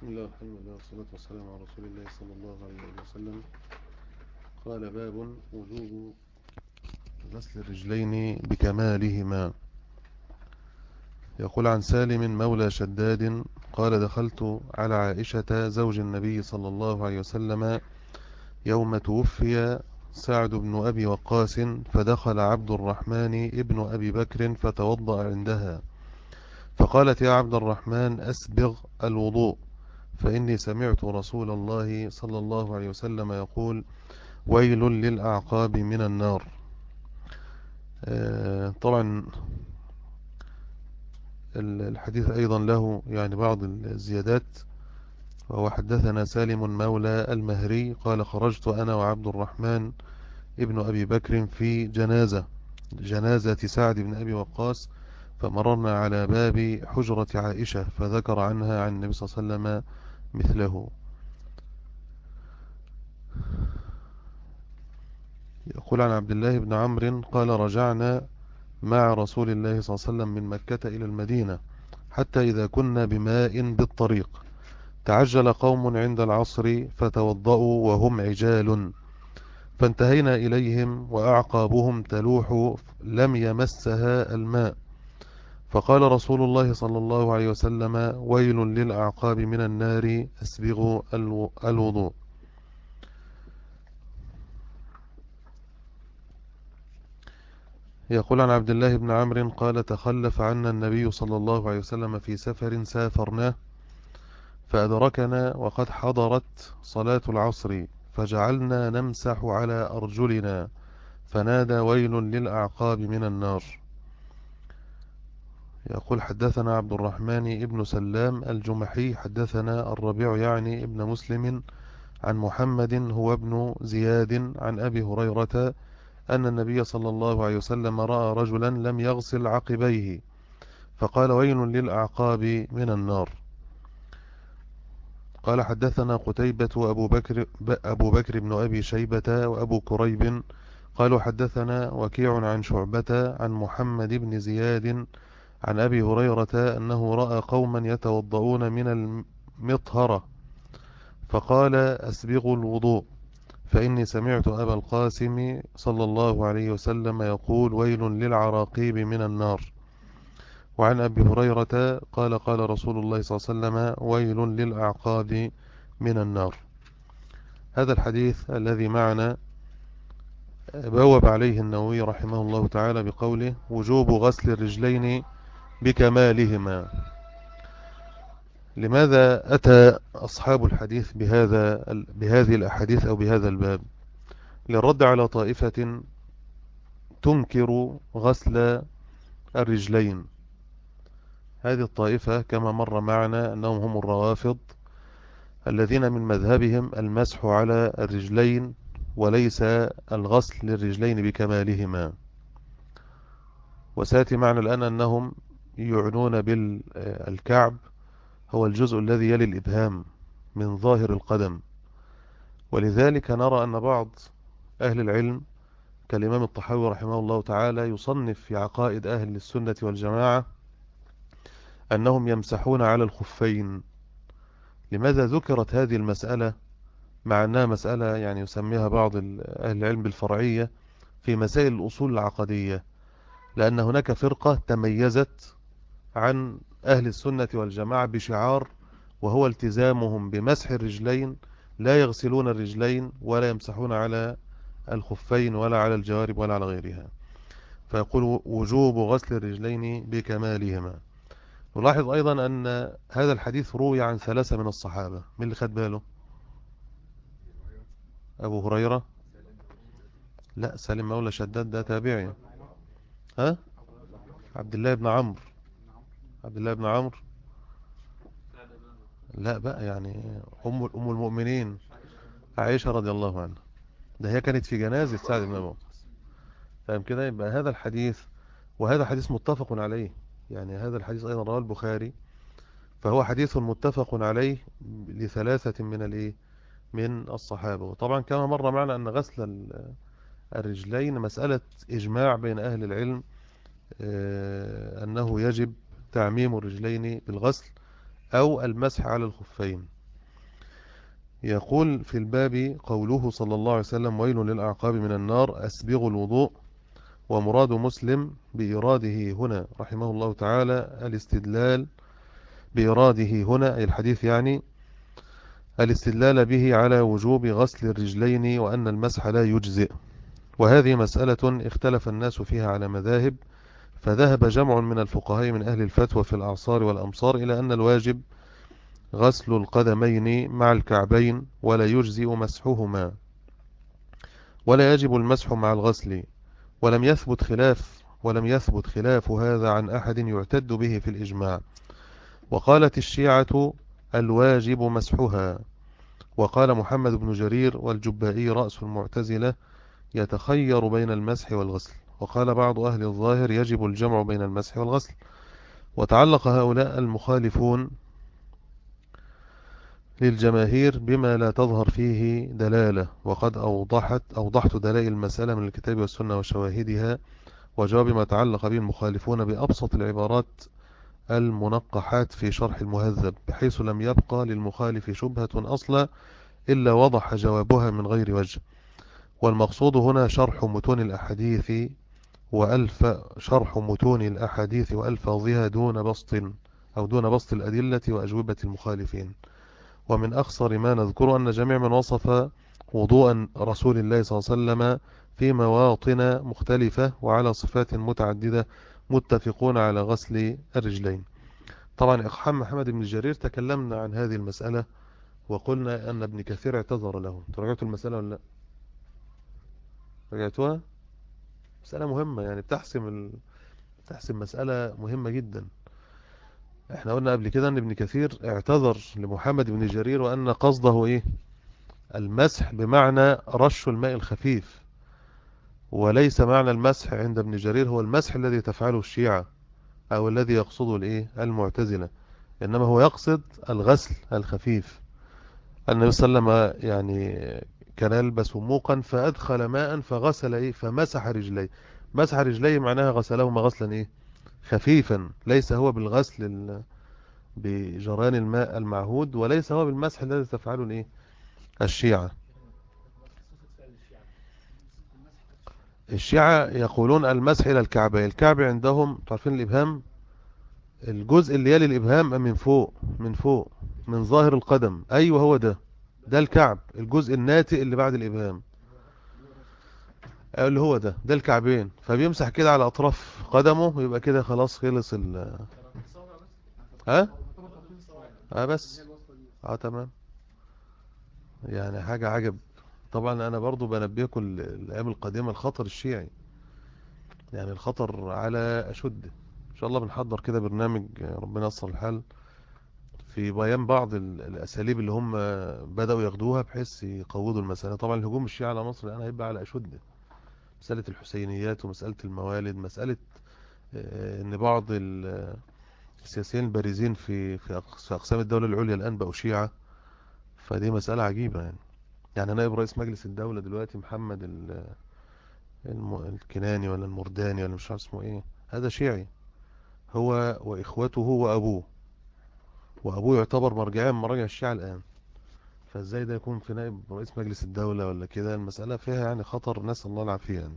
بسم الله والحمد لله والصلاة والسلام على رسول الله صلى الله عليه وسلم قال باب وجوب غسل الرجلين بكمالهما يقول عن سالم مولى شداد قال دخلت على عائشة زوج النبي صلى الله عليه وسلم يوم توفي سعد بن أبي وقاس فدخل عبد الرحمن ابن أبي بكر فتوضأ عندها فقالت يا عبد الرحمن أسبغ الوضوء فإني سمعت رسول الله صلى الله عليه وسلم يقول ويل للأعقاب من النار آه، طبعا الحديث أيضا له يعني بعض الزيادات وهو حدثنا سالم مولى المهري قال خرجت أنا وعبد الرحمن ابن أبي بكر في جنازة جنازة سعد بن أبي وقاص فمررنا على باب حجرة عائشة فذكر عنها عن النبي صلى الله عليه وسلم مثله يقول عن عبد الله بن عمرو قال رجعنا مع رسول الله صلى الله عليه وسلم من مكة إلى المدينة حتى إذا كنا بماء بالطريق تعجل قوم عند العصر فتوضأوا وهم عجال فانتهينا إليهم وأعقابهم تلوح لم يمسها الماء فقال رسول الله صلى الله عليه وسلم ويل للأعقاب من النار أسبغوا الوضوء يقول عن عبد الله بن عمرو قال تخلف عنا النبي صلى الله عليه وسلم في سفر سافرناه فأدركنا وقد حضرت صلاة العصر فجعلنا نمسح على أرجلنا فنادى ويل للأعقاب من النار يقول حدثنا عبد الرحمن ابن سلام الجمحي حدثنا الربيع يعني ابن مسلم عن محمد هو ابن زياد عن أبي هريرة أن النبي صلى الله عليه وسلم رأى رجلا لم يغسل عقبيه فقال ويل للأعقاب من النار قال حدثنا قتيبة وأبو بكر, أبو بكر بن أبي شيبة وأبو كريب قالوا حدثنا وكيع عن شعبة عن محمد بن زياد عن أبي هريرة أنه رأى قوما يتوضؤون من المطهرة فقال أسبغوا الوضوء فإني سمعت أبا القاسم صلى الله عليه وسلم يقول ويل للعراقيب من النار وعن أبي هريرة قال قال رسول الله صلى الله عليه وسلم ويل للأعقاب من النار هذا الحديث الذي معنا بوب عليه النووي رحمه الله تعالى بقوله وجوب غسل الرجلين بكمالهما لماذا أتى أصحاب الحديث بهذا بهذه الأحاديث أو بهذا الباب للرد على طائفة تنكر غسل الرجلين هذه الطائفة كما مر معنا أنهم هم الروافض الذين من مذهبهم المسح على الرجلين وليس الغسل للرجلين بكمالهما وسيأتي معنا الآن أنهم يعنون بالكعب هو الجزء الذي يلي الإبهام من ظاهر القدم ولذلك نرى أن بعض أهل العلم كالإمام الطحاوي رحمه الله تعالى يصنف في عقائد أهل السنة والجماعة أنهم يمسحون على الخفين لماذا ذكرت هذه المسألة مع أنها مسألة يعني يسميها بعض أهل العلم بالفرعية في مسائل الأصول العقدية لأن هناك فرقة تميزت عن أهل السنة والجماعة بشعار وهو التزامهم بمسح الرجلين لا يغسلون الرجلين ولا يمسحون على الخفين ولا على الجوارب ولا على غيرها فيقول وجوب غسل الرجلين بكمالهما نلاحظ أيضا أن هذا الحديث روي عن ثلاثة من الصحابة من اللي خد باله أبو هريرة لا سالم مولى شداد ده تابعي ها عبد الله بن عمرو عبد الله بن عمرو لا بقى يعني أم أم المؤمنين عائشة رضي الله عنها ده هي كانت في جنازة سعد بن أبي وقاص فاهم كده يبقى هذا الحديث وهذا حديث متفق عليه يعني هذا الحديث أيضا رواه البخاري فهو حديث متفق عليه لثلاثة من الايه من الصحابة وطبعا كما مر معنا أن غسل الرجلين مسألة إجماع بين أهل العلم آه، أنه يجب تعميم الرجلين بالغسل أو المسح على الخفين يقول في الباب قوله صلى الله عليه وسلم ويل للأعقاب من النار أسبغ الوضوء ومراد مسلم بإراده هنا رحمه الله تعالى الاستدلال بإراده هنا أي الحديث يعني الاستدلال به على وجوب غسل الرجلين وأن المسح لا يجزئ وهذه مسألة اختلف الناس فيها على مذاهب فذهب جمع من الفقهاء من أهل الفتوى في الأعصار والأمصار إلى أن الواجب غسل القدمين مع الكعبين ولا يجزئ مسحهما ولا يجب المسح مع الغسل ولم يثبت خلاف ولم يثبت خلاف هذا عن أحد يعتد به في الإجماع وقالت الشيعة الواجب مسحها وقال محمد بن جرير والجبائي رأس المعتزلة يتخير بين المسح والغسل وقال بعض أهل الظاهر يجب الجمع بين المسح والغسل وتعلق هؤلاء المخالفون للجماهير بما لا تظهر فيه دلالة وقد أوضحت أوضحت دلائل المسألة من الكتاب والسنة وشواهدها وجواب ما تعلق به المخالفون بأبسط العبارات المنقحات في شرح المهذب بحيث لم يبقى للمخالف شبهة أصلا إلا وضح جوابها من غير وجه والمقصود هنا شرح متون الأحاديث وألف شرح متون الأحاديث وألفاظها دون بسط أو دون بسط الأدلة وأجوبة المخالفين ومن أخصر ما نذكر أن جميع من وصف وضوء رسول الله صلى الله عليه وسلم في مواطن مختلفة وعلى صفات متعددة متفقون على غسل الرجلين طبعا إقحام محمد بن جرير تكلمنا عن هذه المسألة وقلنا أن ابن كثير اعتذر له تراجعتوا المسألة ولا لا رجعتوها مسألة مهمة يعني بتحسم ال... بتحسم مسألة مهمة جدا احنا قلنا قبل كده ان ابن كثير اعتذر لمحمد بن جرير وان قصده ايه المسح بمعنى رش الماء الخفيف وليس معنى المسح عند ابن جرير هو المسح الذي تفعله الشيعة او الذي يقصده الايه المعتزلة انما هو يقصد الغسل الخفيف النبي صلى الله عليه وسلم يعني كان يلبس موقا فأدخل ماء فغسل إيه فمسح رجليه مسح رجليه معناها غسلهما غسلا إيه خفيفا ليس هو بالغسل بجران الماء المعهود وليس هو بالمسح الذي تفعله الإيه الشيعة الشيعة يقولون المسح إلى الكعبة الكعبة عندهم تعرفين الإبهام الجزء اللي يلي الإبهام من فوق من فوق من ظاهر القدم أيوة هو ده ده الكعب الجزء الناتئ اللي بعد الإبهام اللي هو ده ده الكعبين فبيمسح كده على أطراف قدمه يبقى كده خلاص خلص ال ها اه بس اه تمام يعني حاجة عجب طبعا انا برضو بنبهكم الايام القادمة الخطر الشيعي يعني الخطر على اشد ان شاء الله بنحضر كده برنامج ربنا يصل الحال في بيان بعض الأساليب اللي هم بدأوا ياخدوها بحيث يقوضوا المسألة طبعا الهجوم الشيعي على مصر الآن هيبقى على أشد مسألة الحسينيات ومسألة الموالد مسألة آه، ان بعض السياسيين البارزين في في أقسام الدولة العليا الآن بقوا شيعة فدي مسألة عجيبة يعني يعني نائب رئيس مجلس الدولة دلوقتي محمد الكناني ولا المرداني ولا مش عارف اسمه ايه هذا شيعي هو وإخوته وأبوه وأبوه يعتبر مرجعيا من مراجع الشيعة الآن فازاي ده يكون في نائب رئيس مجلس الدولة ولا كده المسألة فيها يعني خطر نسأل الله العافية يعني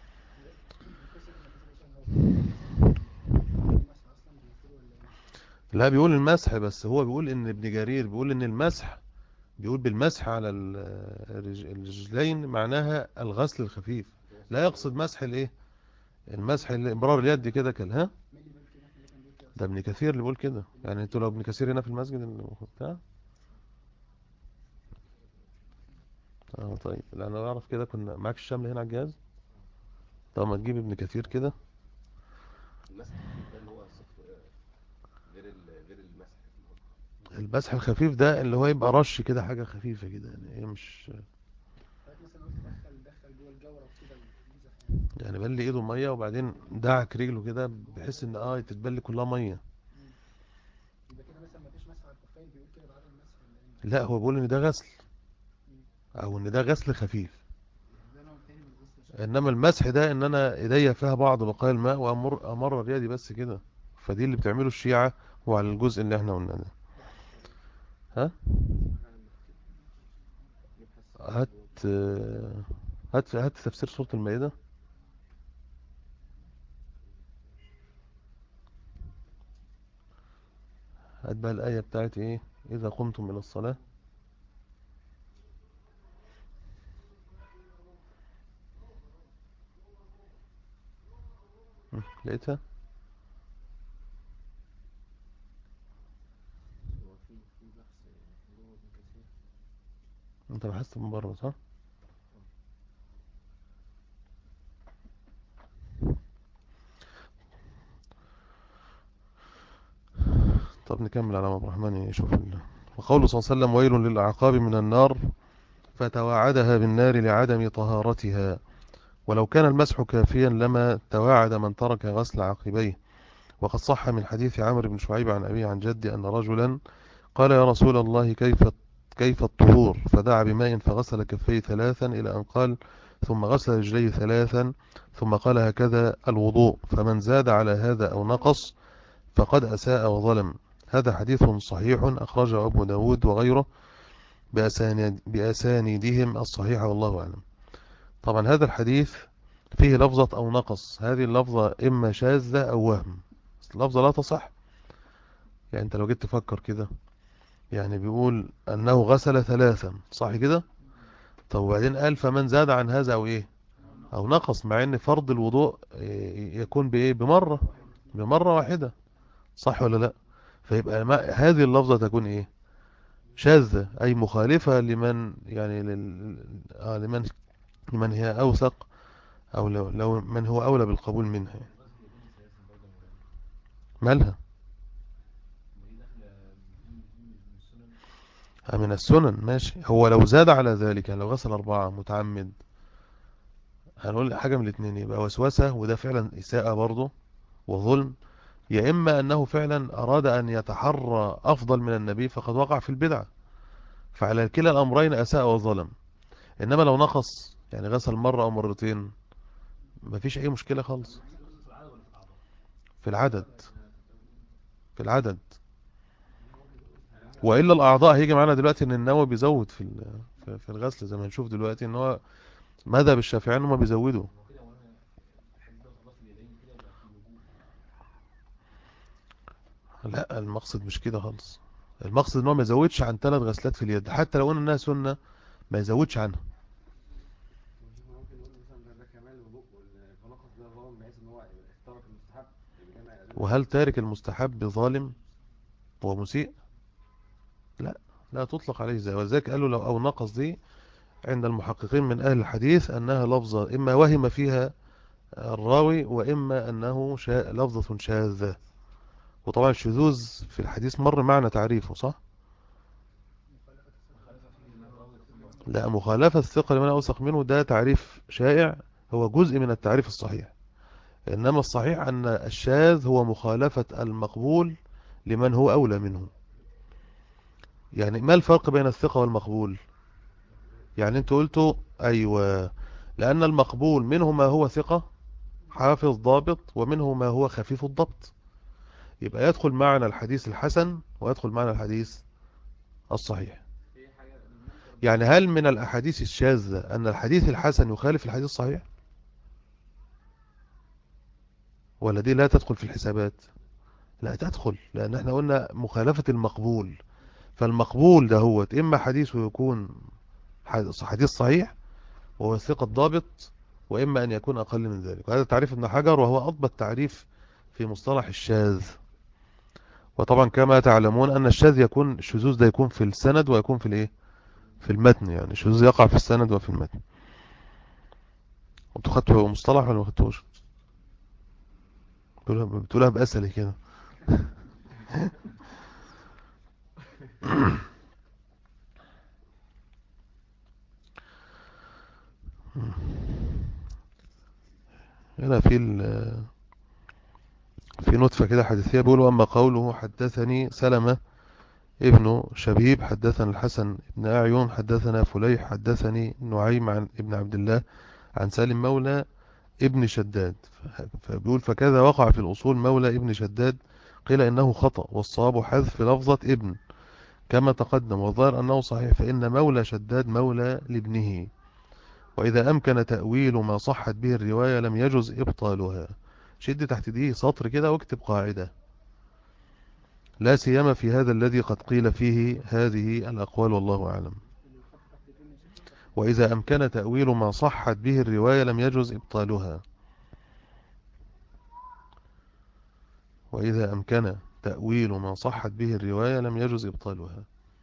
لا بيقول المسح بس هو بيقول ان ابن جرير بيقول ان المسح بيقول بالمسح على الرجلين معناها الغسل الخفيف لا يقصد مسح الايه المسح الامرار اليد كده كده ها ده ابن كثير اللي بيقول كده يعني انتوا لو ابن كثير هنا في المسجد بتاع اه طيب لان اعرف كده كنا معاك الشمل هنا على الجهاز طب ما تجيب ابن كثير كده المسح الخفيف ده اللي هو يبقى رش كده حاجة خفيفة كده يعني هي مش يعني بل ايده ميه وبعدين دعك رجله كده بحيث ان اه تتبل كلها ميه لا هو بيقول ان ده غسل او ان ده غسل خفيف انما المسح ده ان انا ايديا فيها بعض بقايا الماء وامر امر يدي بس كده فدي اللي بتعمله الشيعة وعلى الجزء اللي احنا قلنا ده ها هات هات هات تفسير سورة المائدة هات بقى الآية بتاعت ايه إذا قمتم إلى الصلاة لقيتها انت بحثت من بره صح طب نكمل على الرحمن يشوف الله وقوله صلى الله عليه وسلم ويل للأعقاب من النار فتواعدها بالنار لعدم طهارتها ولو كان المسح كافيا لما تواعد من ترك غسل عقبيه وقد صح من حديث عمرو بن شعيب عن أبيه عن جدي أن رجلا قال يا رسول الله كيف كيف الطهور فدعا بماء فغسل كفيه ثلاثا إلى أن قال ثم غسل رجليه ثلاثا ثم قال هكذا الوضوء فمن زاد على هذا أو نقص فقد أساء وظلم هذا حديث صحيح أخرجه أبو داود وغيره بأسانيد بأسانيدهم الصحيحة والله أعلم طبعا هذا الحديث فيه لفظة أو نقص هذه اللفظة إما شاذة أو وهم اللفظة لا تصح يعني أنت لو جيت تفكر كده يعني بيقول أنه غسل ثلاثا صح كده طب وبعدين قال فمن زاد عن هذا أو إيه أو نقص مع أن فرض الوضوء يكون بإيه بمرة بمرة واحدة صح ولا لا فيبقى هذه اللفظة تكون إيه شاذة أي مخالفة لمن يعني آه لمن لمن هي أوثق أو لو, لو من هو أولى بالقبول منها مالها من السنن ماشي هو لو زاد على ذلك يعني لو غسل أربعة متعمد هنقول حاجة من الاثنين يبقى وسوسة وده فعلا إساءة برضه وظلم يا إما أنه فعلا أراد أن يتحرى أفضل من النبي فقد وقع في البدعة فعلى كلا الأمرين أساء وظلم إنما لو نقص يعني غسل مرة أو مرتين مفيش أي مشكلة خالص في العدد في العدد وإلا الأعضاء هيجي معانا دلوقتي إن النووي بيزود في في الغسل زي ما هنشوف دلوقتي إن هو مذهب الشافعيين هم بيزودوا لا المقصد مش كده خالص المقصد ان هو ما يزودش عن ثلاث غسلات في اليد حتى لو قلنا انها سنه ما يزودش عنها وهل تارك المستحب ظالم ومسيء لا لا تطلق عليه زي وذلك قالوا لو أو نقص دي عند المحققين من أهل الحديث أنها لفظة إما وهم فيها الراوي وإما أنه شا... لفظة شاذة وطبعا الشذوذ في الحديث مر معنا تعريفه صح لا مخالفة الثقة لمن أوثق منه ده تعريف شائع هو جزء من التعريف الصحيح إنما الصحيح أن الشاذ هو مخالفة المقبول لمن هو أولى منه يعني ما الفرق بين الثقة والمقبول يعني انت قلتوا أيوة لأن المقبول منه ما هو ثقة حافظ ضابط ومنه ما هو خفيف الضبط يبقى يدخل معنا الحديث الحسن ويدخل معنا الحديث الصحيح يعني هل من الأحاديث الشاذة أن الحديث الحسن يخالف الحديث الصحيح ولا دي لا تدخل في الحسابات لا تدخل لأن احنا قلنا مخالفة المقبول فالمقبول ده هو إما حديثه يكون حديث صحيح وهو ثقة ضابط وإما أن يكون أقل من ذلك وهذا تعريف ابن حجر وهو أضبط تعريف في مصطلح الشاذ وطبعا كما تعلمون أن الشاذ يكون الشذوذ ده يكون في السند ويكون في الايه في المتن يعني الشذوذ يقع في السند وفي المتن انتوا خدتوا مصطلح ولا ما خدتوش بتقولها بأسلي كده هنا في في نطفة كده حديثية بيقول أما قوله حدثني سلمة ابن شبيب حدثنا الحسن ابن أعين حدثنا فليح حدثني نعيم عن ابن عبد الله عن سالم مولى ابن شداد فبيقول فكذا وقع في الأصول مولى ابن شداد قيل إنه خطأ والصواب حذف لفظة ابن كما تقدم والظاهر أنه صحيح فإن مولى شداد مولى لابنه وإذا أمكن تأويل ما صحت به الرواية لم يجز إبطالها شد تحت دي سطر كده واكتب قاعدة لا سيما في هذا الذي قد قيل فيه هذه الأقوال والله أعلم وإذا أمكن تأويل ما صحت به الرواية لم يجز إبطالها وإذا أمكن تأويل ما صحت به الرواية لم يجز إبطالها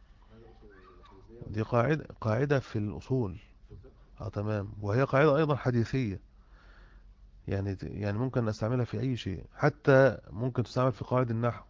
دي قاعدة, قاعدة في الأصول آه تمام وهي قاعدة أيضا حديثية يعني يعني ممكن نستعملها في أي شيء حتى ممكن تستعمل في قواعد النحو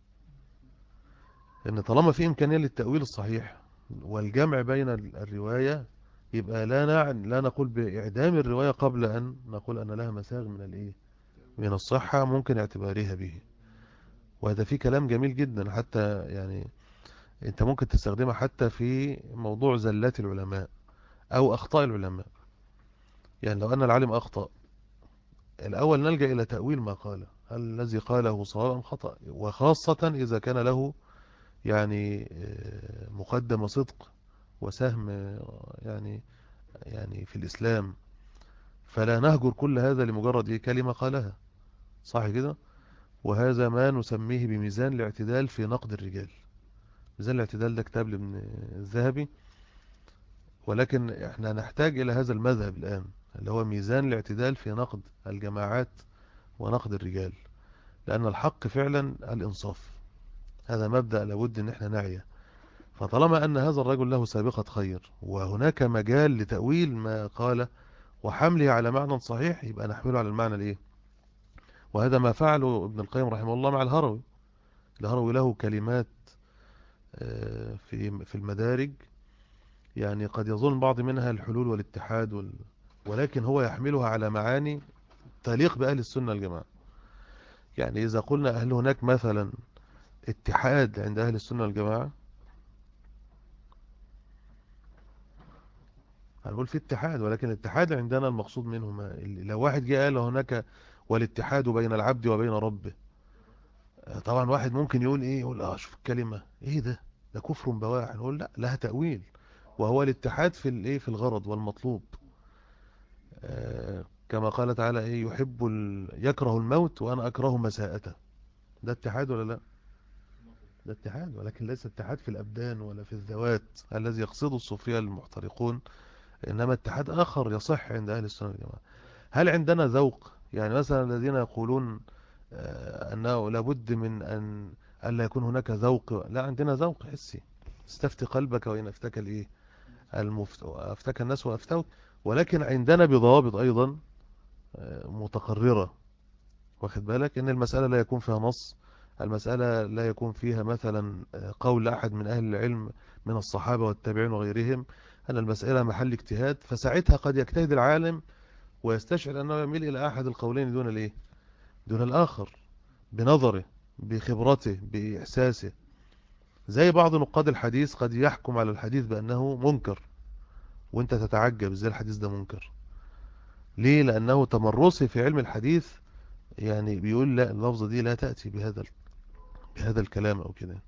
ان طالما في إمكانية للتأويل الصحيح والجمع بين الرواية يبقى لا نعن لا نقول بإعدام الرواية قبل أن نقول أن لها مساغ من الإيه من الصحة ممكن اعتبارها به وهذا في كلام جميل جدا حتى يعني انت ممكن تستخدمها حتى في موضوع زلات العلماء أو أخطاء العلماء يعني لو أن العالم أخطأ الأول نلجأ إلى تأويل ما قاله هل الذي قاله صواب أم خطأ وخاصة إذا كان له يعني آه، مقدم صدق وسهم آه، يعني يعني في الإسلام فلا نهجر كل هذا لمجرد إيه كلمة قالها صح كده وهذا ما نسميه بميزان الاعتدال في نقد الرجال ميزان الاعتدال ده كتاب لابن الذهبي ولكن احنا نحتاج إلى هذا المذهب الآن اللي هو ميزان الاعتدال في نقد الجماعات ونقد الرجال لأن الحق فعلا الإنصاف هذا مبدأ لابد ان احنا نعيه فطالما أن هذا الرجل له سابقة خير وهناك مجال لتأويل ما قال وحمله على معنى صحيح يبقى نحمله على المعنى الايه وهذا ما فعله ابن القيم رحمه الله مع الهروي الهروي له كلمات آه، في في المدارج يعني قد يظن بعض منها الحلول والاتحاد وال... ولكن هو يحملها على معاني تليق بأهل السنة الجماعة يعني إذا قلنا هل هناك مثلا اتحاد عند أهل السنة والجماعة هنقول في اتحاد ولكن الاتحاد عندنا المقصود منه ما لو واحد جاء قال هناك والاتحاد بين العبد وبين ربه طبعا واحد ممكن يقول ايه يقول اه شوف الكلمة ايه ده ده كفر بواح نقول لا لها تأويل وهو الاتحاد في الايه في الغرض والمطلوب آه كما قال تعالى ايه يحب يكره الموت وانا اكره مساءته ده اتحاد ولا لا ده اتحاد ولكن ليس اتحاد في الابدان ولا في الذوات الذي يقصده الصوفية المحترقون انما اتحاد اخر يصح عند اهل السنة والجماعة هل عندنا ذوق يعني مثلا الذين يقولون آه، أنه لابد من أن ألا يكون هناك ذوق لا عندنا ذوق حسي استفتي قلبك وإن أفتك الإيه المفت... أفتك الناس وأفتوك ولكن عندنا بضوابط أيضا آه، متقررة واخد بالك إن المسألة لا يكون فيها نص المسألة لا يكون فيها مثلا آه، قول أحد من أهل العلم من الصحابة والتابعين وغيرهم أن المسألة محل اجتهاد فساعتها قد يجتهد العالم ويستشعر أنه يميل إلى أحد القولين دون الإيه دون الآخر بنظره بخبرته بإحساسه زي بعض نقاد الحديث قد يحكم على الحديث بأنه منكر وانت تتعجب ازاي الحديث ده منكر ليه لأنه تمرسي في علم الحديث يعني بيقول لا اللفظة دي لا تأتي بهذا بهذا الكلام أو كده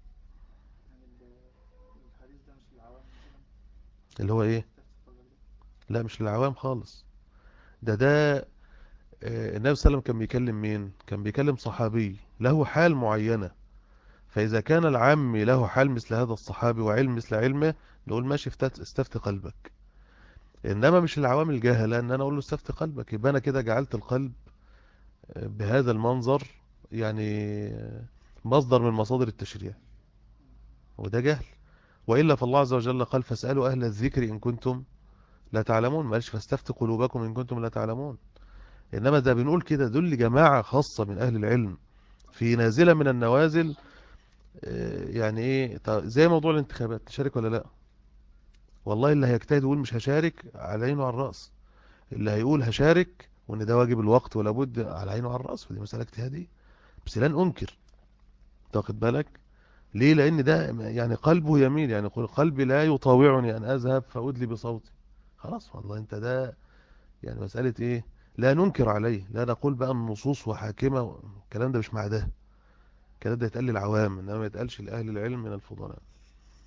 اللي هو ايه لا مش للعوام خالص ده ده آه، النبي صلى الله عليه وسلم كان بيكلم مين كان بيكلم صحابي له حال معينة فإذا كان العام له حال مثل هذا الصحابي وعلم مثل علمه نقول ماشي استفت قلبك إنما مش العوام الجاهلة أن أنا أقول له استفت قلبك يبقى أنا كده جعلت القلب آه، بهذا المنظر يعني آه، مصدر من مصادر التشريع وده جهل وإلا فالله عز وجل قال فاسألوا أهل الذكر إن كنتم لا تعلمون ما قالش فاستفتوا قلوبكم إن كنتم لا تعلمون إنما ده بنقول كده دول جماعة خاصة من أهل العلم في نازلة من النوازل آه، يعني إيه زي موضوع الانتخابات تشارك ولا لا والله اللي هيجتهد يقول مش هشارك على عينه وعلى الرأس اللي هيقول هشارك وان ده واجب الوقت ولا بد على عينه وعلى الرأس فدي مسألة اجتهادية بس لن أنكر تاخد بالك ليه لأن ده يعني قلبه يميل يعني قلبي لا يطاوعني أن أذهب فأدلي بصوتي خلاص والله انت ده يعني مسألة ايه لا ننكر عليه لا نقول بقى النصوص وحاكمة الكلام ده مش مع ده الكلام ده يتقال للعوام انما ما يتقالش لأهل العلم من الفضلاء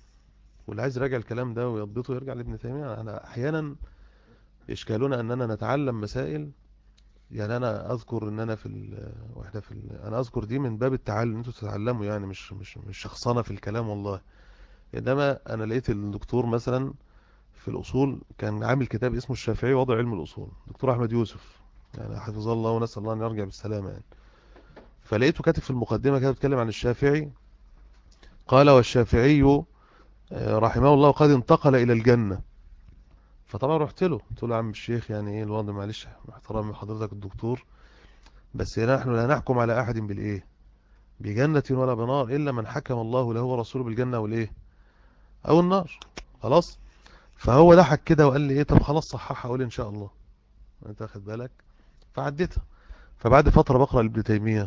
واللي عايز يراجع الكلام ده ويضبطه يرجع لابن تيمية أنا أحيانا إشكالنا أننا نتعلم مسائل يعني أنا أذكر أن أنا في ال... وإحنا في ال... أنا أذكر دي من باب التعلم أنتوا تتعلموا يعني مش مش مش شخصنة في الكلام والله إنما أنا لقيت الدكتور مثلا في الأصول كان عامل كتاب اسمه الشافعي وضع علم الأصول دكتور أحمد يوسف يعني حفظ الله ونسأل الله أن يرجع بالسلامة يعني فلقيته كاتب في المقدمة كده بيتكلم عن الشافعي قال والشافعي آه، رحمه الله قد انتقل إلى الجنة فطبعا رحت له قلت له يا عم الشيخ يعني ايه الوضع معلش احترام من حضرتك الدكتور بس نحن لا نحكم على أحد بالإيه بجنة ولا بنار إلا من حكم الله له ورسوله بالجنة والإيه أو النار خلاص فهو ضحك كده وقال لي إيه طب خلاص صححها أقول إن شاء الله أنت أخد بالك فعديتها فبعد فترة بقرأ لابن تيمية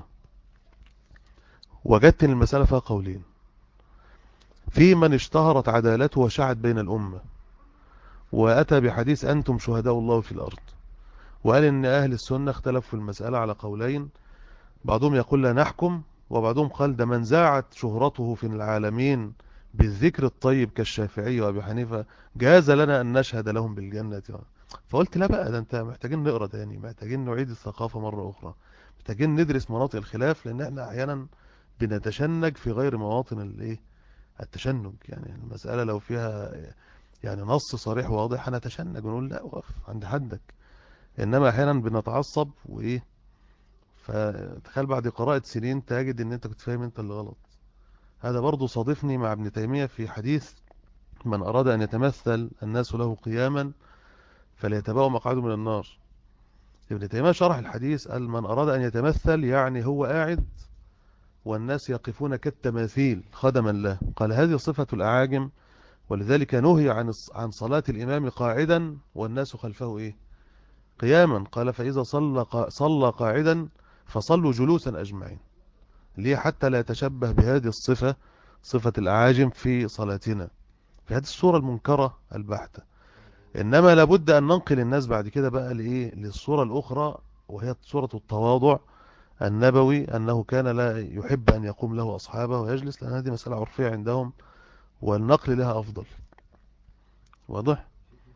وجدت ان المسألة فيها قولين في من اشتهرت عدالته وشعت بين الأمة وأتى بحديث أنتم شهداء الله في الأرض وقال إن أهل السنة اختلفوا في المسألة على قولين بعضهم يقول لا نحكم وبعضهم قال ده من زاعت شهرته في العالمين بالذكر الطيب كالشافعي وأبي حنيفة جاز لنا أن نشهد لهم بالجنة فقلت لا بقى ده انت محتاجين نقرأ تاني محتاجين نعيد الثقافة مرة أخرى محتاجين ندرس مناطق الخلاف لأن احنا أحيانا بنتشنج في غير مواطن الايه التشنج يعني المسألة لو فيها يعني نص صريح واضح هنتشنج ونقول لا وقف عند حدك إنما أحيانا بنتعصب وإيه فتخيل بعد قراءة سنين تجد ان انت كنت فاهم انت اللي غلط هذا برضو صادفني مع ابن تيمية في حديث من أراد أن يتمثل الناس له قياما فليتباوى مقعده من النار ابن تيمية شرح الحديث قال من أراد أن يتمثل يعني هو قاعد والناس يقفون كالتماثيل خدما له قال هذه صفة الأعاجم ولذلك نهي عن عن صلاة الإمام قاعدا والناس خلفه إيه قياما قال فإذا صلى صلى قاعدا فصلوا جلوسا أجمعين ليه حتى لا يتشبه بهذه الصفة صفة الأعاجم في صلاتنا في هذه الصورة المنكرة البحتة إنما لابد أن ننقل الناس بعد كده بقى لإيه للصورة الأخرى وهي صورة التواضع النبوي أنه كان لا يحب أن يقوم له أصحابه ويجلس لأن هذه مسألة عرفية عندهم والنقل لها أفضل واضح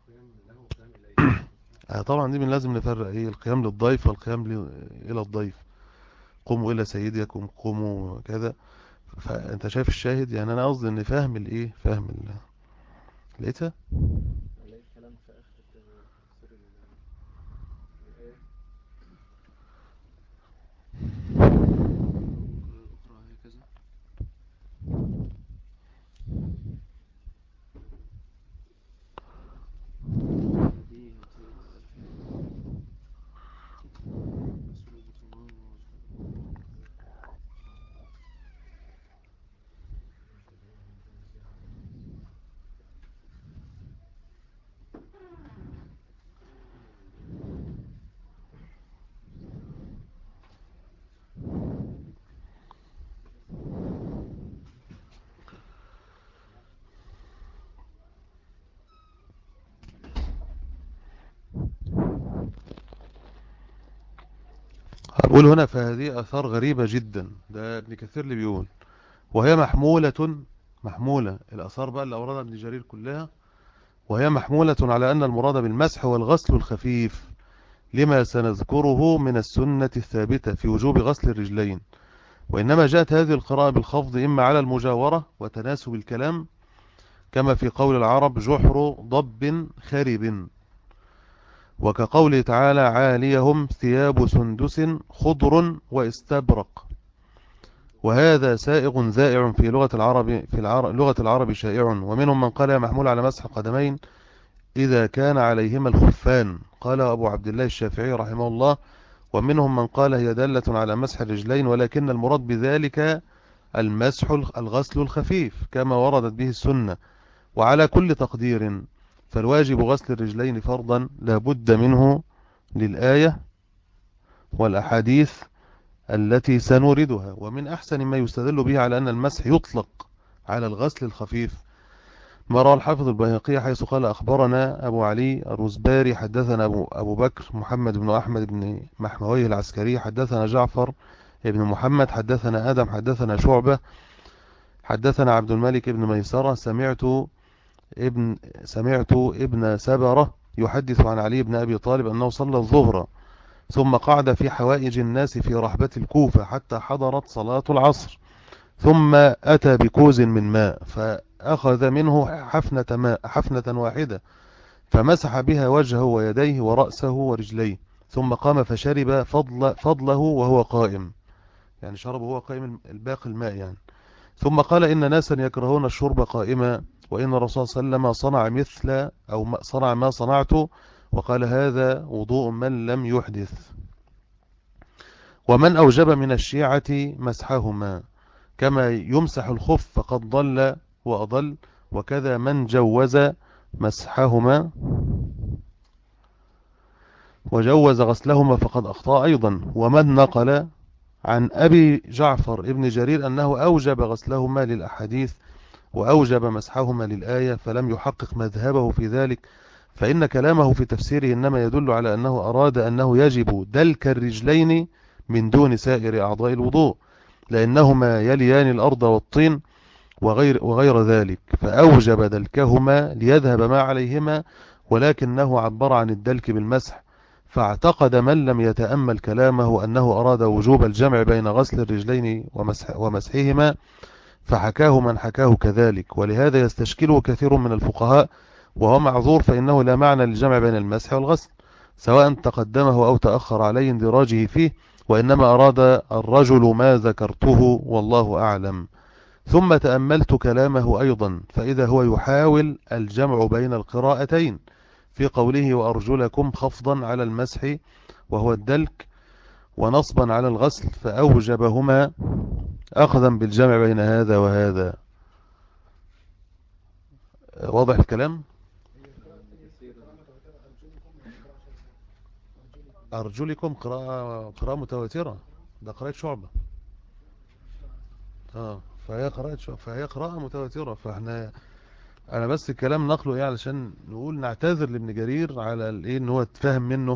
آه، طبعا دي من لازم نفرق ايه القيام للضيف والقيام الى الضيف قوموا الى سيدكم قوموا كذا فانت شايف الشاهد يعني انا قصدي ان فاهم الايه فاهم ال... لقيتها أقول هنا فهذه أثار غريبة جدا ده ابن كثير اللي بيقول وهي محمولة محمولة الأثار بقى اللي أوردها ابن جرير كلها وهي محمولة على أن المراد بالمسح والغسل الخفيف لما سنذكره من السنة الثابتة في وجوب غسل الرجلين وإنما جاءت هذه القراءة بالخفض إما على المجاورة وتناسب الكلام كما في قول العرب جحر ضب خرب وكقوله تعالى عاليهم ثياب سندس خضر واستبرق وهذا سائغ زائع في لغة العرب في العرب لغة العرب شائع ومنهم من قال محمول على مسح قدمين إذا كان عليهما الخفان قال أبو عبد الله الشافعي رحمه الله ومنهم من قال هي دالة على مسح الرجلين ولكن المراد بذلك المسح الغسل الخفيف كما وردت به السنة وعلى كل تقدير فالواجب غسل الرجلين فرضا لا بد منه للآية والأحاديث التي سنوردها ومن أحسن ما يستدل به على أن المسح يطلق على الغسل الخفيف ما روى الحافظ البيهقي حيث قال أخبرنا أبو علي الرزباري حدثنا أبو, أبو بكر محمد بن أحمد بن محمويه العسكري حدثنا جعفر بن محمد حدثنا آدم حدثنا شعبة حدثنا عبد الملك بن ميسرة سمعت ابن سمعت ابن سبرة يحدث عن علي بن أبي طالب أنه صلى الظهر ثم قعد في حوائج الناس في رحبة الكوفة حتى حضرت صلاة العصر ثم أتى بكوز من ماء فأخذ منه حفنة, ماء حفنة واحدة فمسح بها وجهه ويديه ورأسه ورجليه ثم قام فشرب فضل فضله وهو قائم يعني شرب وهو قائم الباقي الماء يعني ثم قال إن ناسا يكرهون الشرب قائما وإن الرسول صلى الله عليه وسلم صنع مثل أو صنع ما صنعته وقال هذا وضوء من لم يحدث ومن أوجب من الشيعة مسحهما كما يمسح الخف فقد ضل وأضل وكذا من جوز مسحهما وجوز غسلهما فقد أخطأ أيضا ومن نقل عن أبي جعفر ابن جرير أنه أوجب غسلهما للأحاديث وأوجب مسحهما للآية فلم يحقق مذهبه في ذلك فإن كلامه في تفسيره إنما يدل على أنه أراد أنه يجب دلك الرجلين من دون سائر أعضاء الوضوء لأنهما يليان الأرض والطين وغير, وغير ذلك فأوجب دلكهما ليذهب ما عليهما ولكنه عبر عن الدلك بالمسح فاعتقد من لم يتأمل كلامه أنه أراد وجوب الجمع بين غسل الرجلين ومسح ومسحهما فحكاه من حكاه كذلك ولهذا يستشكله كثير من الفقهاء وهو معذور فإنه لا معنى للجمع بين المسح والغسل سواء تقدمه أو تأخر عليه اندراجه فيه وإنما أراد الرجل ما ذكرته والله أعلم ثم تأملت كلامه أيضا فإذا هو يحاول الجمع بين القراءتين في قوله وأرجلكم خفضا على المسح وهو الدلك ونصبا على الغسل فأوجبهما أخذا بالجمع بين هذا وهذا واضح الكلام أرجلكم قراءة, قراءة متواترة ده قراءة شعبة اه فهي قراءة شعبة فهي قراءة متواترة فاحنا انا بس الكلام نقله ايه علشان نقول نعتذر لابن جرير على الايه ان هو تفهم منه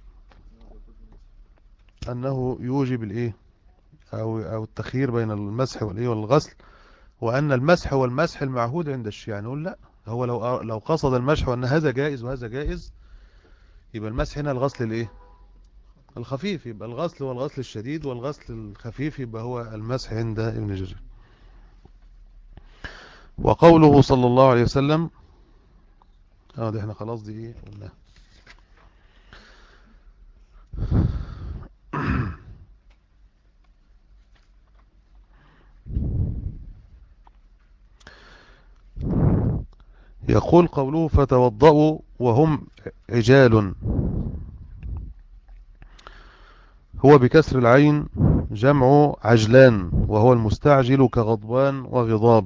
انه يوجب الايه او او التخيير بين المسح والايه والغسل وان المسح هو المسح المعهود عند الشيعة نقول لا هو لو لو قصد المسح وان هذا جائز وهذا جائز يبقى المسح هنا الغسل الايه الخفيف يبقى الغسل هو الغسل الشديد والغسل الخفيف يبقى هو المسح عند ابن جرير وقوله صلى الله عليه وسلم اه دي احنا خلاص دي ايه قلنا يقول قوله فتوضأوا وهم عجال هو بكسر العين جمع عجلان وهو المستعجل كغضبان وغضاب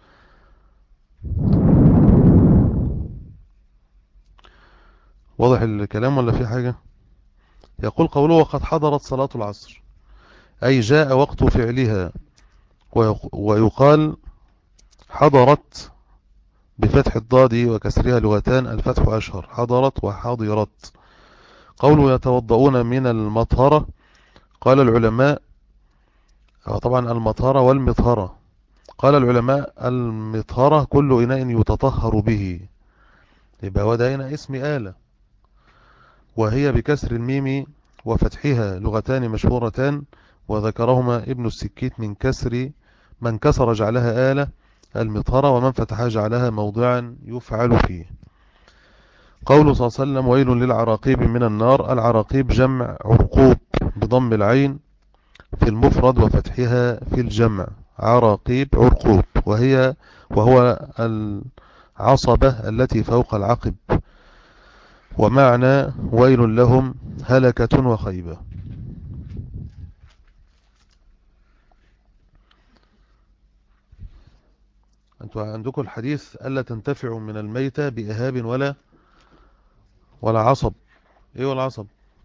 واضح الكلام ولا في حاجة يقول قوله وقد حضرت صلاة العصر أي جاء وقت فعلها ويقال حضرت بفتح الضاد وكسرها لغتان الفتح أشهر حضرت وحاضرت قوله يتوضؤون من المطهرة قال العلماء طبعا المطهرة والمطهرة قال العلماء المطهرة كل إناء يتطهر به يبقى ودائنا اسم آلة وهي بكسر الميم وفتحها لغتان مشهورتان وذكرهما ابن السكيت من كسر من كسر جعلها آلة المطهرة ومن فتحها جعلها موضعا يفعل فيه قوله صلى الله عليه وسلم ويل للعراقيب من النار العراقيب جمع عرقوب بضم العين في المفرد وفتحها في الجمع عراقيب عرقوب وهي وهو العصبة التي فوق العقب ومعنى ويل لهم هلكة وخيبة أنتوا عندكم الحديث ألا تنتفعوا من الميتة بإهاب ولا ولا عصب إيه هو العصب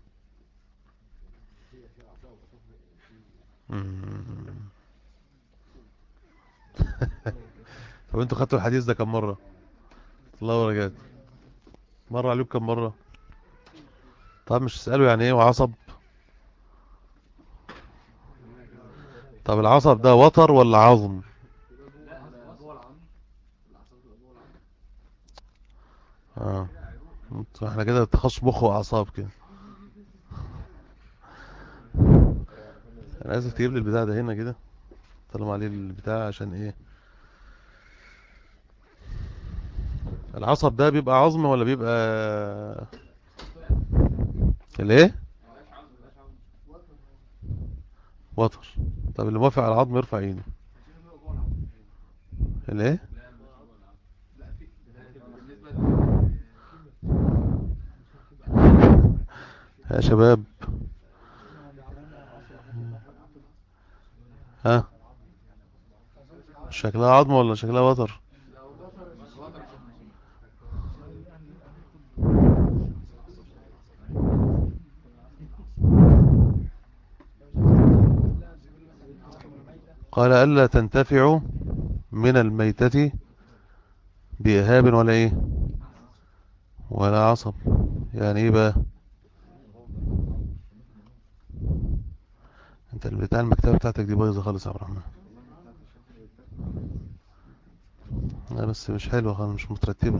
طب انتوا خدتوا الحديث ده كم مرة الله وبركاته مر عليكم كم مرة طب مش تسألوا يعني ايه وعصب طب العصب ده وتر ولا عظم اه احنا كده تخصص مخ واعصاب كده انا عايزك تجيب لي البتاع ده هنا كده طالما عليه البتاع عشان ايه العصب ده بيبقى عظم ولا بيبقى الايه وتر طب اللي موافق على العظم يرفع ايده الايه يا شباب ها شكلها عظم ولا شكلها وتر قال ألا تنتفعوا من الميتة بإهاب ولا إيه ولا عصب يعني إيه بقى أنت البتاع المكتبة بتاعتك دي بايظة خالص يا عبد الرحمن لا بس مش حلوة خالص مش مترتبة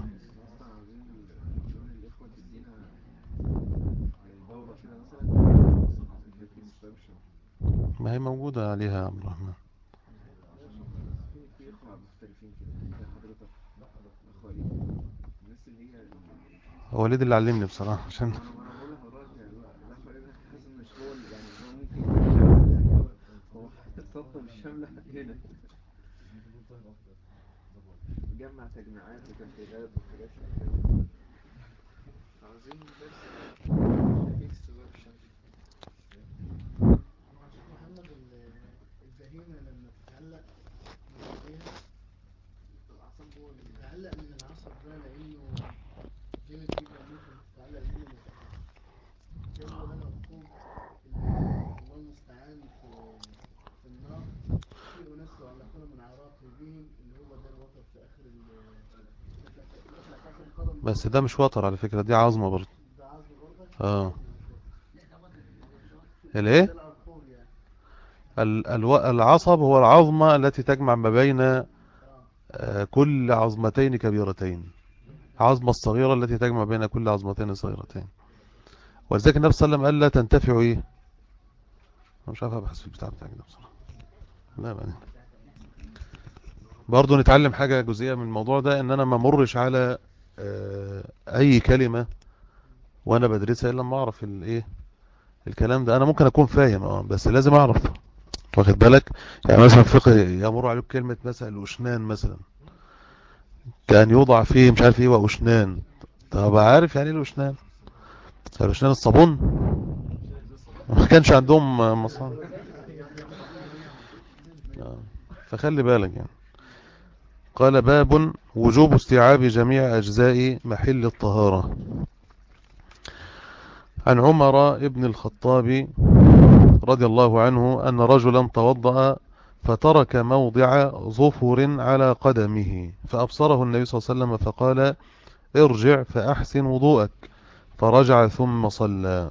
ما هي موجودة عليها يا عبد الرحمن هو وليد اللي علمني بصراحة عشان جمع تجميعات وتفريغات وحاجات كده عاوزين درس فيكس ورشة محمد ال- البهيمة لما تتعلق من ايديها الأعصاب هو اللي تتعلق من العصب ده لأنه جامد جدا ممكن تتعلق منه ما تقدرش زي ما هو ده العقوب اللي الله المستعان في في النار في أناس يعلقون من عراقبهم اللي هو ده الوتر في آخر ال يطلع في آخر القدم بس ده مش وتر على فكرة دي عظمة برضه ده عظم برضك اه ده الايه الأرقور يعني ال- الو- العصب هو العظمة التي تجمع ما بين اه آه، كل عظمتين كبيرتين عظمة الصغيرة التي تجمع بين كل عظمتين صغيرتين ولذلك النبي صلى الله عليه وسلم قال لا تنتفعوا ايه أنا مش عارف ابحث في البتاع بتاعك ده بصراحة لا بعدين برضه نتعلم حاجة جزئية من الموضوع ده ان انا ما مرش على آه، اي كلمة وانا بدرسها الا لما اعرف الايه الكلام ده انا ممكن اكون فاهم اه بس لازم اعرف واخد بالك يعني مثلا فقه يمر عليك كلمة مثلا الاشنان مثلا كان يوضع فيه مش عارف ايه واشنان طب عارف يعني ايه الاشنان الاشنان الصابون ما كانش عندهم مصانع آه. فخلي بالك يعني قال باب وجوب استيعاب جميع أجزاء محل الطهارة عن عمر ابن الخطاب رضي الله عنه أن رجلا توضأ فترك موضع ظفر على قدمه فأبصره النبي صلى الله عليه وسلم فقال ارجع فأحسن وضوءك فرجع ثم صلى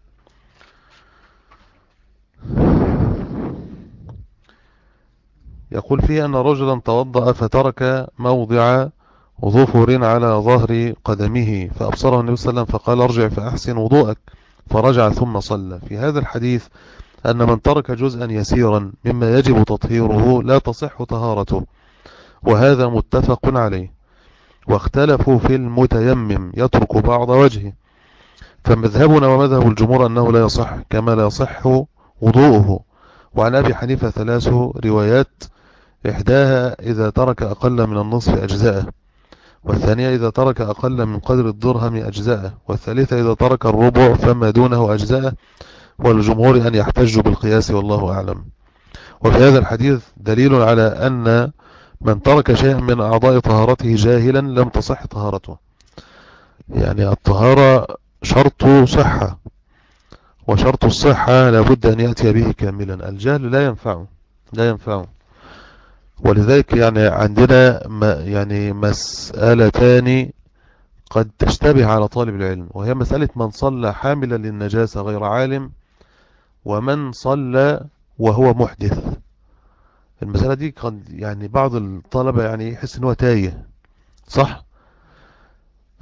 يقول فيه أن رجلا توضأ فترك موضع ظفر على ظهر قدمه فأبصره النبي صلى الله عليه وسلم فقال ارجع فأحسن وضوءك فرجع ثم صلى في هذا الحديث أن من ترك جزءا يسيرا مما يجب تطهيره لا تصح طهارته وهذا متفق عليه واختلفوا في المتيمم يترك بعض وجهه فمذهبنا ومذهب الجمهور أنه لا يصح كما لا يصح وضوءه وعن أبي حنيفة ثلاث روايات إحداها إذا ترك أقل من النصف أجزاءه والثانية إذا ترك أقل من قدر الدرهم أجزاءه والثالثة إذا ترك الربع فما دونه أجزاءه والجمهور أن يحتجوا بالقياس والله أعلم وفي هذا الحديث دليل على أن من ترك شيئا من أعضاء طهارته جاهلا لم تصح طهارته يعني الطهارة شرط صحة وشرط الصحة لابد أن يأتي به كاملا الجهل لا ينفعه لا ينفعه ولذلك يعني عندنا ما يعني مسألتان قد تشتبه على طالب العلم وهي مسألة من صلى حاملا للنجاسة غير عالم ومن صلى وهو محدث المسألة دي قد يعني بعض الطلبة يعني يحس ان هو تايه صح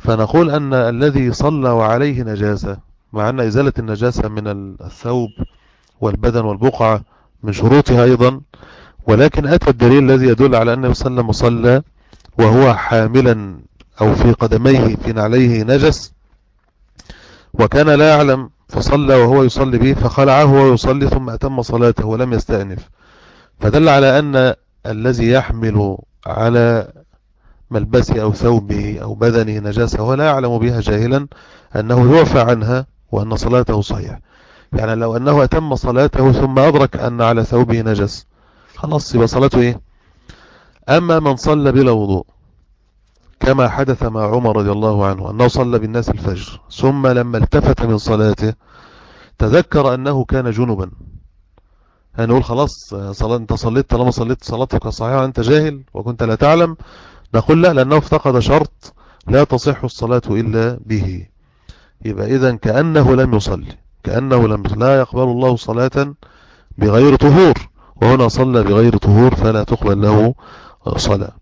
فنقول أن الذي صلى وعليه نجاسة مع أن إزالة النجاسة من الثوب والبدن والبقعة من شروطها أيضا ولكن أتى الدليل الذي يدل على أنه صلى الله عليه وسلم صلى وهو حاملا أو في قدميه في نعليه نجس وكان لا يعلم فصلى وهو يصلي به فخلعه وهو يصلي ثم أتم صلاته ولم يستأنف فدل على أن الذي يحمل على ملبسه أو ثوبه أو بدنه نجاسة ولا يعلم بها جاهلا أنه يعفى عنها وأن صلاته صحيح يعني لو أنه أتم صلاته ثم أدرك أن على ثوبه نجس خلاص يبقى صلاته إيه أما من صلى بلا وضوء كما حدث مع عمر رضي الله عنه أنه صلى بالناس الفجر ثم لما التفت من صلاته تذكر أنه كان جنبا هنقول خلاص صلاة انت صليت طالما صليت صلاتك صحيحة أنت جاهل وكنت لا تعلم نقول لا لأنه افتقد شرط لا تصح الصلاة إلا به يبقى إذا كأنه لم يصلي كأنه لم لا يقبل الله صلاة بغير طهور وهنا صلى بغير طهور فلا تقبل له صلاة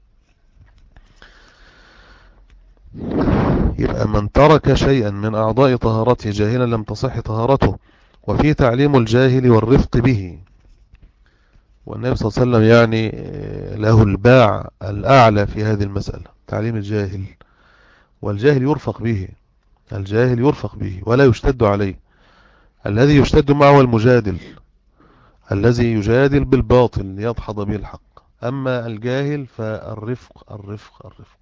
يبقى من ترك شيئا من أعضاء طهارته جاهلا لم تصح طهارته وفي تعليم الجاهل والرفق به والنبي صلى الله عليه وسلم يعني له الباع الأعلى في هذه المسألة تعليم الجاهل والجاهل يرفق به الجاهل يرفق به ولا يشتد عليه الذي يشتد معه المجادل الذي يجادل بالباطل ليدحض به الحق أما الجاهل فالرفق الرفق الرفق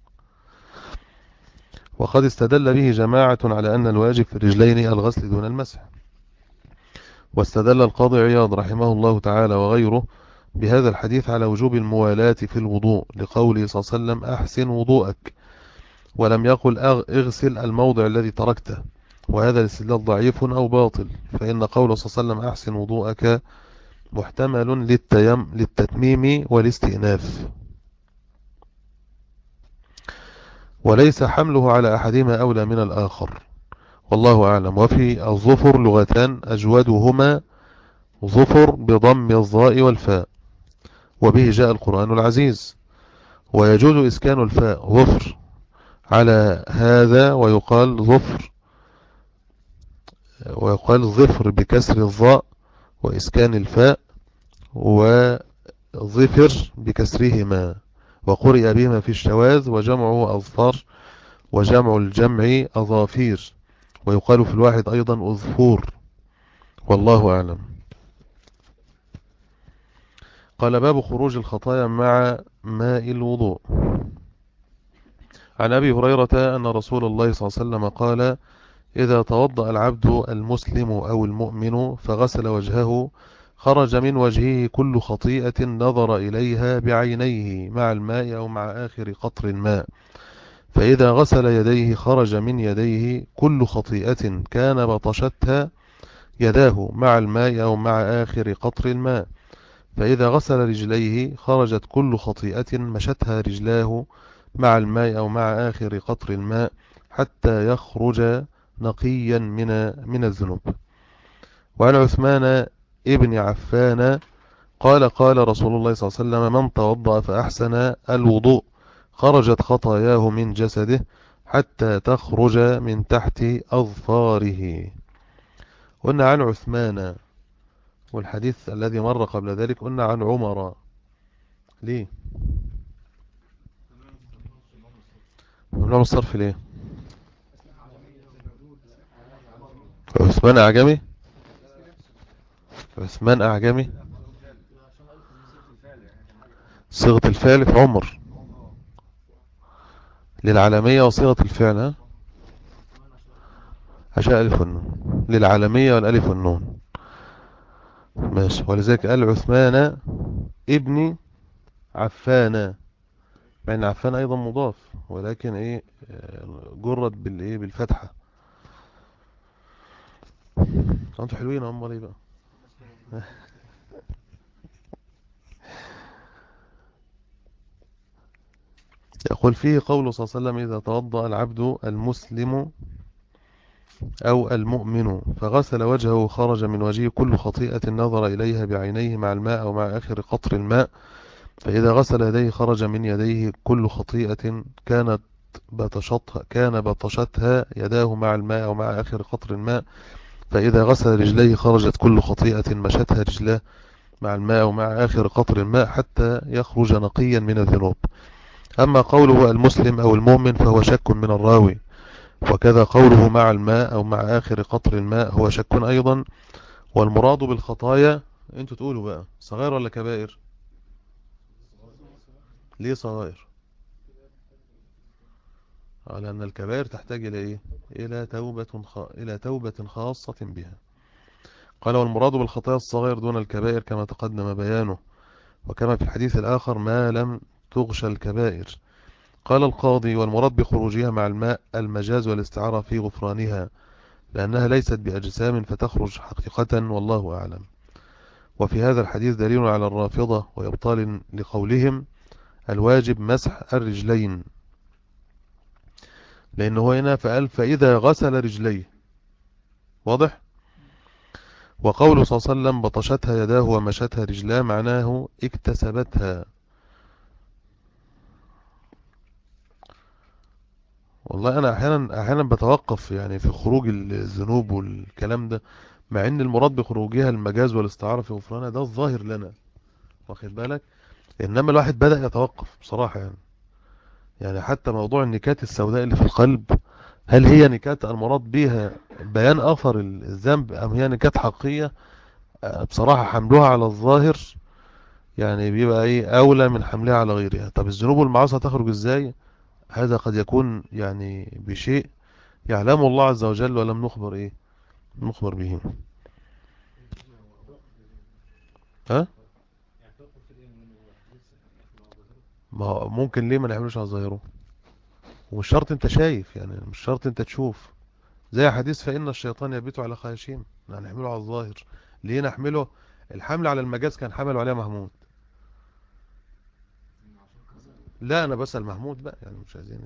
وقد استدل به جماعة على أن الواجب في الرجلين الغسل دون المسح واستدل القاضي عياض رحمه الله تعالى وغيره بهذا الحديث على وجوب الموالاة في الوضوء لقوله صلى الله عليه وسلم أحسن وضوءك ولم يقل اغسل الموضع الذي تركته وهذا الاستدلال ضعيف أو باطل فإن قوله صلى الله عليه وسلم أحسن وضوءك محتمل للتيم للتتميم والاستئناف وليس حمله على أحدهما أولى من الآخر والله أعلم وفي الظفر لغتان أجودهما ظفر بضم الظاء والفاء وبه جاء القرآن العزيز ويجوز إسكان الفاء ظفر على هذا ويقال ظفر ويقال ظفر بكسر الظاء وإسكان الفاء وظفر بكسرهما وقرئ بهما في الشواذ وجمعه أظفار وجمع الجمع أظافير ويقال في الواحد أيضا أظفور والله أعلم قال باب خروج الخطايا مع ماء الوضوء عن أبي هريرة أن رسول الله صلى الله عليه وسلم قال إذا توضأ العبد المسلم أو المؤمن فغسل وجهه خرج من وجهه كل خطيئة نظر إليها بعينيه مع الماء أو مع آخر قطر الماء فإذا غسل يديه خرج من يديه كل خطيئة كان بطشتها يداه مع الماء أو مع آخر قطر الماء فإذا غسل رجليه خرجت كل خطيئة مشتها رجلاه مع الماء أو مع آخر قطر الماء حتى يخرج نقيا من من الذنوب وعن عثمان ابن عفان قال قال رسول الله صلى الله عليه وسلم من توضأ فأحسن الوضوء خرجت خطاياه من جسده حتى تخرج من تحت أظفاره قلنا عن عثمان والحديث الذي مر قبل ذلك قلنا عن عمر ليه ممنوع الصرف ليه عثمان أعجمي عثمان أعجمي صيغة الفعل في عمر للعالمية وصيغة الفعل ها عشاء ألف والنون للعالمية والألف والنون ماشي ولذلك قال عثمان ابن عفان مع ان عفان ايضا مضاف ولكن ايه جرد بالايه بالفتحه انتوا حلوين امال ايه بقى يقول فيه قوله صلى الله عليه وسلم إذا توضأ العبد المسلم أو المؤمن فغسل وجهه خرج من وجهه كل خطيئة نظر إليها بعينيه مع الماء أو مع آخر قطر الماء فإذا غسل يديه خرج من يديه كل خطيئة كانت بطشتها كان بطشتها يداه مع الماء أو مع آخر قطر الماء فإذا غسل رجليه خرجت كل خطيئة مشتها رجلاه مع الماء ومع آخر قطر الماء حتى يخرج نقيا من الذنوب أما قوله المسلم أو المؤمن فهو شك من الراوي وكذا قوله مع الماء أو مع آخر قطر الماء هو شك أيضا والمراد بالخطايا انتوا تقولوا بقى صغير ولا كبائر ليه صغير آه، لأن الكبائر تحتاج إلى إيه إلى توبة, خ... إلى توبة خاصة بها قال والمراد بالخطايا الصغير دون الكبائر كما تقدم بيانه وكما في الحديث الآخر ما لم تغشى الكبائر قال القاضي والمراد بخروجها مع الماء المجاز والاستعارة في غفرانها لأنها ليست بأجسام فتخرج حقيقة والله أعلم وفي هذا الحديث دليل على الرافضة ويبطال لقولهم الواجب مسح الرجلين لأنه هنا فقال فإذا غسل رجليه واضح وقوله صلى الله عليه وسلم بطشتها يداه ومشتها رجلاه معناه اكتسبتها والله أنا أحيانا, أحيانا بتوقف يعني في خروج الذنوب والكلام ده مع ان المراد بخروجها المجاز والاستعارة في غفرانها ده الظاهر لنا واخد بالك انما الواحد بدأ يتوقف بصراحة يعني يعني حتى موضوع النكات السوداء اللي في القلب هل هي نكات المراد بها بيان اثر الذنب ام هي نكات حقيقية آه، بصراحة حملها على الظاهر يعني بيبقى ايه اولى من حملها على غيرها طب الذنوب والمعاصي هتخرج ازاي هذا قد يكون يعني بشيء يعلم الله عز وجل ولم نخبر ايه نخبر به ها ما هو ممكن ليه ما نعملوش على ظاهره ومش شرط انت شايف يعني مش شرط انت تشوف زي حديث فإن الشيطان يبيت على خياشيم نحمله على الظاهر ليه نحمله الحمل على المجاز كان حمل عليه محمود لا انا بسأل محمود بقى يعني مش عايزين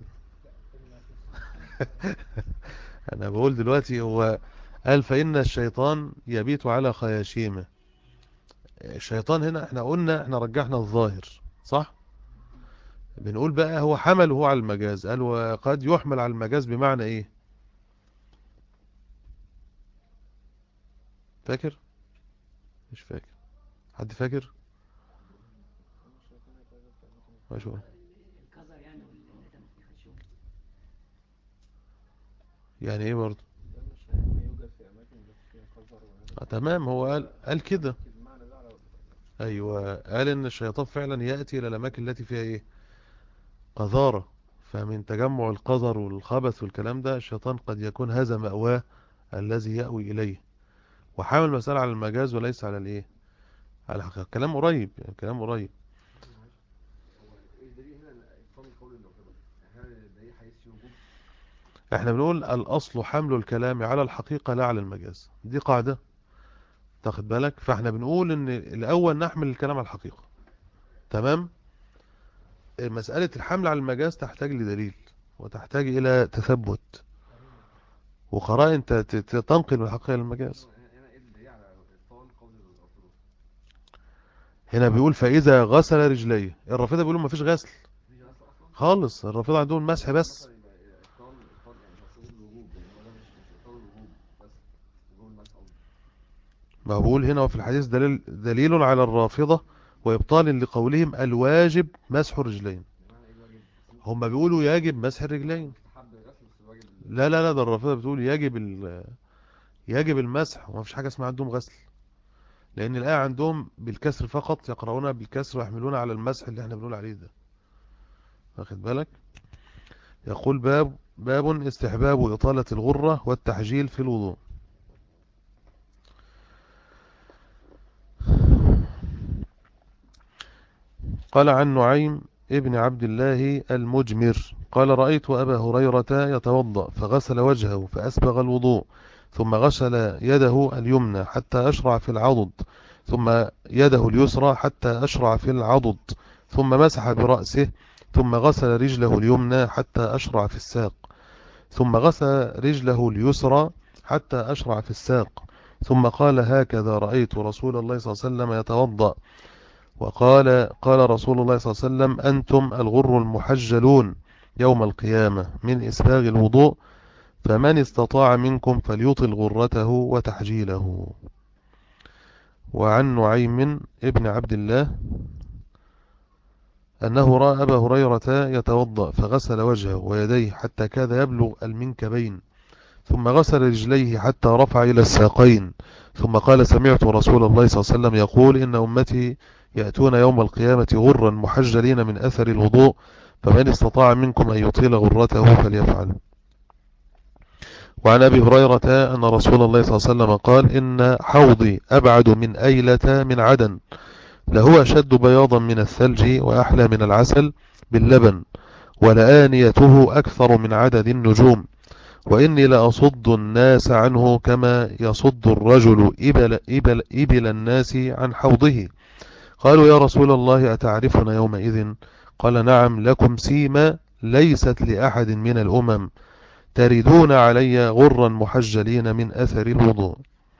انا بقول دلوقتي هو قال فإن الشيطان يبيت على خياشيمه الشيطان هنا احنا قلنا احنا رجحنا الظاهر صح بنقول بقى هو حمل هو على المجاز قال وقد يحمل على المجاز بمعنى ايه فاكر مش فاكر حد فاكر ماشي يعني ايه برضه آه تمام هو قال قال كده ايوه قال ان الشيطان فعلا ياتي الى الاماكن التي فيها ايه قذاره فمن تجمع القذر والخبث والكلام ده الشيطان قد يكون هذا مأواه الذي يأوي إليه وحامل المسألة على المجاز وليس على الايه على الحقيقة كلام قريب يعني كلام قريب احنا بنقول الاصل حمل الكلام على الحقيقة لا على المجاز دي قاعدة تاخد بالك فاحنا بنقول ان الاول نحمل الكلام على الحقيقة تمام مسألة الحمل على المجاز تحتاج لدليل وتحتاج الى تثبت وقرائن تنقل من الحقيقة للمجاز هنا بيقول فإذا غسل رجليه الرافضة بيقولوا ما فيش غسل خالص الرافضة عندهم مسح بس ما بقول هنا وفي الحديث دليل, دليل على الرافضة وإبطال لقولهم الواجب مسح الرجلين هم بيقولوا يجب مسح الرجلين لا لا لا ده الرافضة بتقول يجب يجب المسح وما فيش حاجة اسمها عندهم غسل لأن الآية عندهم بالكسر فقط يقرؤون بالكسر ويحملون على المسح اللي احنا بنقول عليه ده واخد بالك يقول باب باب استحباب إطالة الغرة والتحجيل في الوضوء قال عن نعيم ابن عبد الله المجمر قال رأيت أبا هريرة يتوضأ فغسل وجهه فأسبغ الوضوء ثم غسل يده اليمنى حتى أشرع في العضد ثم يده اليسرى حتى أشرع في العضد ثم مسح برأسه ثم غسل رجله اليمنى حتى أشرع في الساق ثم غسل رجله اليسرى حتى أشرع في الساق ثم قال هكذا رأيت رسول الله صلى الله عليه وسلم يتوضأ وقال قال رسول الله صلى الله عليه وسلم أنتم الغر المحجلون يوم القيامة من إسباغ الوضوء فمن استطاع منكم فليطل غرته وتحجيله وعن نعيم ابن عبد الله أنه رأى أبا هريرة يتوضأ فغسل وجهه ويديه حتى كاد يبلغ المنكبين ثم غسل رجليه حتى رفع إلى الساقين ثم قال سمعت رسول الله صلى الله عليه وسلم يقول إن أمتي يأتون يوم القيامة غرا محجلين من أثر الوضوء فمن استطاع منكم أن يطيل غرته فليفعل وعن أبي هريرة أن رسول الله صلى الله عليه وسلم قال إن حوضي أبعد من أيلة من عدن لهو أشد بياضا من الثلج وأحلى من العسل باللبن ولآنيته أكثر من عدد النجوم وإني لأصد الناس عنه كما يصد الرجل إبل, إبل, إبل الناس عن حوضه قالوا يا رسول الله أتعرفنا يومئذ قال نعم لكم سيما ليست لأحد من الأمم تردون علي غرا محجلين من أثر الوضوء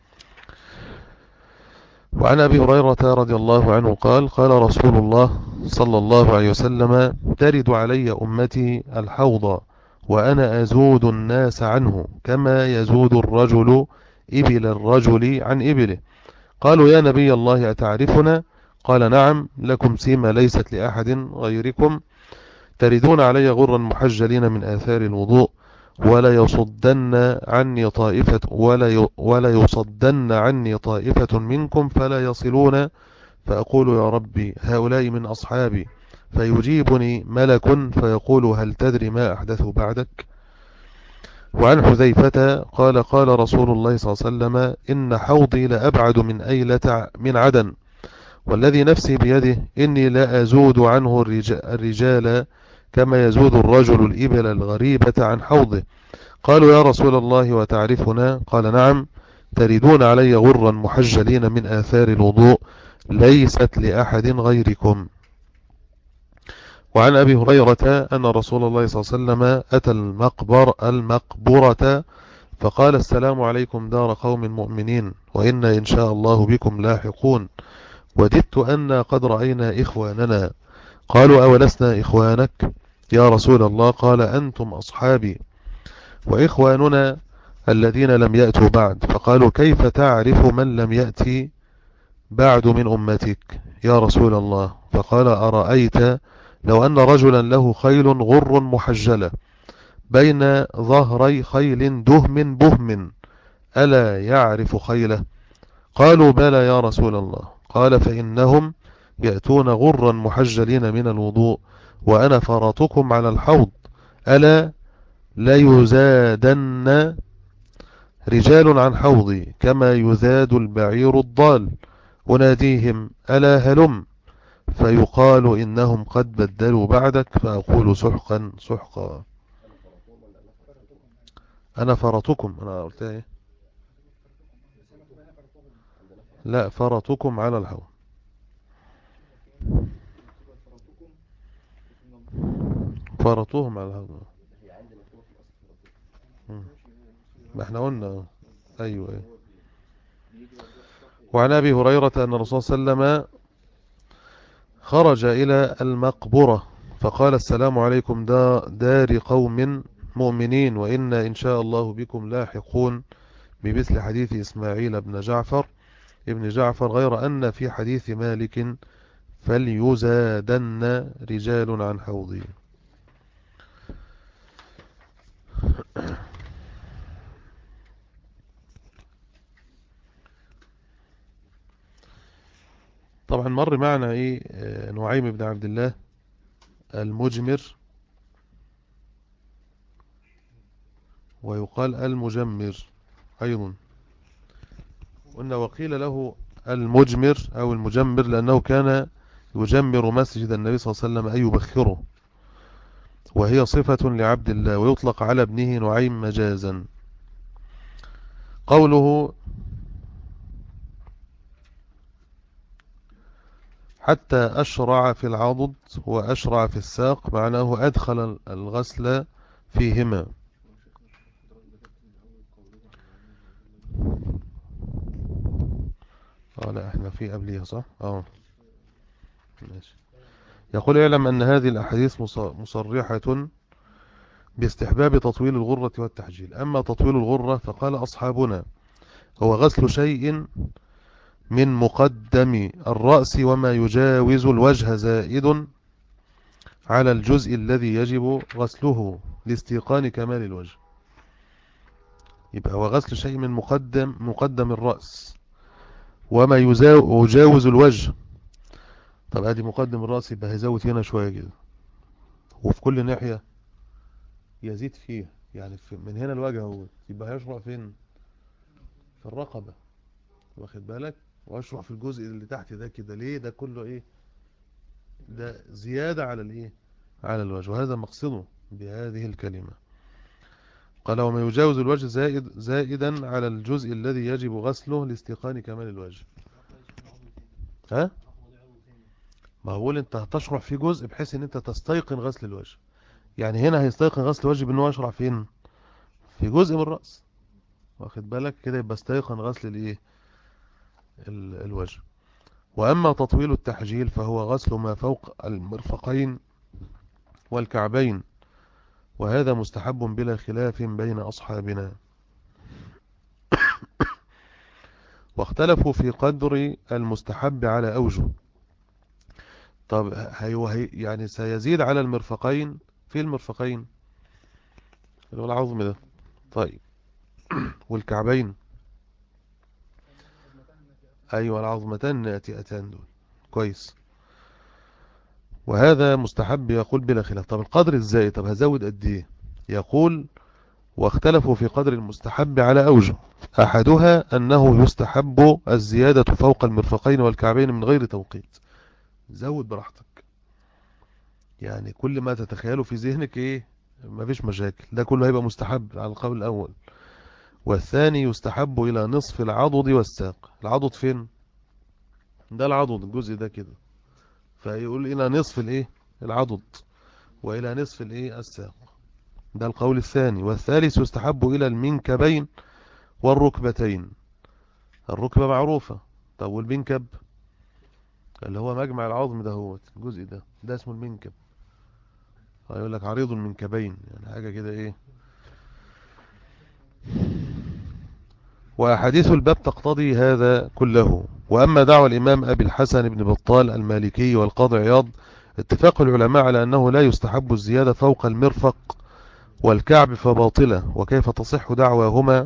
وعن أبي هريرة رضي الله عنه قال قال رسول الله صلى الله عليه وسلم ترد علي أمتي الحوض وأنا أزود الناس عنه كما يزود الرجل إبل الرجل عن إبله قالوا يا نبي الله أتعرفنا قال نعم لكم سيما ليست لأحد غيركم تردون علي غرا محجلين من آثار الوضوء ولا يصدن عني طائفة ولا ولا يصدن عني طائفة منكم فلا يصلون فأقول يا ربي هؤلاء من أصحابي فيجيبني ملك فيقول هل تدري ما أحدثوا بعدك وعن حذيفة قال قال رسول الله صلى الله عليه وسلم إن حوضي لأبعد من أيلة من عدن والذي نفسي بيده إني لا أزود عنه الرجال كما يزود الرجل الإبل الغريبة عن حوضه قالوا يا رسول الله وتعرفنا قال نعم تريدون علي غرا محجلين من آثار الوضوء ليست لأحد غيركم وعن أبي هريرة أن رسول الله صلى الله عليه وسلم أتى المقبر المقبرة فقال السلام عليكم دار قوم مؤمنين وإن إن شاء الله بكم لاحقون وددت أن قد رأينا إخواننا قالوا أولسنا إخوانك يا رسول الله قال أنتم أصحابي وإخواننا الذين لم يأتوا بعد فقالوا كيف تعرف من لم يأتي بعد من أمتك يا رسول الله فقال أرأيت لو أن رجلا له خيل غر محجلة بين ظهري خيل دهم بهم ألا يعرف خيله قالوا بلى يا رسول الله قال فإنهم يأتون غرا محجلين من الوضوء وأنا فرطكم على الحوض ألا ليزادن رجال عن حوضي كما يزاد البعير الضال أناديهم ألا هلم فيقال إنهم قد بدلوا بعدك فأقول سحقا سحقا أنا فرطكم أنا قلت إيه لا فرطكم على الحوض فرطوهم على الحوض ما احنا قلنا ايوه ايوه وعن ابي هريرة ان الرسول صلى الله عليه وسلم خرج الى المقبرة فقال السلام عليكم دار قوم مؤمنين وإن إن شاء الله بكم لاحقون بمثل حديث إسماعيل بن جعفر ابن جعفر غير أن في حديث مالك فليزادن رجال عن حوضي طبعا مر معنا ايه آه، نعيم بن عبد الله المجمر ويقال المجمر أيضا قلنا وقيل له المجمر أو المجمر لأنه كان يجمر مسجد النبي صلى الله عليه وسلم أي يبخره وهي صفة لعبد الله ويطلق على ابنه نعيم مجازا قوله حتى أشرع في العضد وأشرع في الساق معناه أدخل الغسل فيهما اه لا احنا في قبليها صح اه ماشي يقول اعلم ان هذه الاحاديث مصرحة باستحباب تطويل الغرة والتحجيل أما تطويل الغرة فقال أصحابنا هو غسل شيء من مقدم الرأس وما يجاوز الوجه زائد على الجزء الذي يجب غسله لاستيقان كمال الوجه يبقى هو غسل شيء من مقدم مقدم الرأس وما يزاو- يجاوز الوجه طب ادي مقدم الرأس يبقى هيزود هنا شوية كده وفي كل ناحية يزيد فيه يعني في من هنا الوجه هو يبقى هيشرع فين في الرقبة واخد بالك واشرع في الجزء اللي تحت ده كده ليه ده كله ايه ده زيادة على الايه على الوجه وهذا مقصده بهذه الكلمة قال وما يجاوز الوجه زائد زائدا على الجزء الذي يجب غسله لاستيقان كمال الوجه ها ما هقول انت هتشرع في جزء بحيث ان انت تستيقن غسل الوجه يعني هنا هيستيقن غسل الوجه بانه يشرع فين في جزء من الرأس واخد بالك كده يبقى استيقن غسل الايه ال- الوجه واما تطويل التحجيل فهو غسل ما فوق المرفقين والكعبين وهذا مستحب بلا خلاف بين أصحابنا واختلفوا في قدر المستحب على أوجه طب هي وهي يعني سيزيد على المرفقين في المرفقين اللي هو العظم ده طيب والكعبين أيوة العظمتان الناتئتان دول كويس وهذا مستحب يقول بلا خلاف طب القدر ازاي طب هزود قد ايه يقول واختلفوا في قدر المستحب على أوجه أحدها أنه يستحب الزيادة فوق المرفقين والكعبين من غير توقيت زود براحتك يعني كل ما تتخيله في ذهنك ايه مفيش مشاكل ده كله هيبقى مستحب على القول الأول والثاني يستحب إلى نصف العضد والساق العضد فين ده العضد الجزء ده كده فيقول إلى نصف الايه العضد وإلى نصف الايه الساق ده القول الثاني والثالث يستحب إلى المنكبين والركبتين الركبة معروفة طب والمنكب اللي هو مجمع العظم ده هو الجزء ده ده اسمه المنكب يقول لك عريض المنكبين يعني حاجة كده ايه وأحاديث الباب تقتضي هذا كله وأما دعوى الإمام أبي الحسن بن بطال المالكي والقاضي عياض اتفاق العلماء على أنه لا يستحب الزيادة فوق المرفق والكعب فباطلة وكيف تصح دعواهما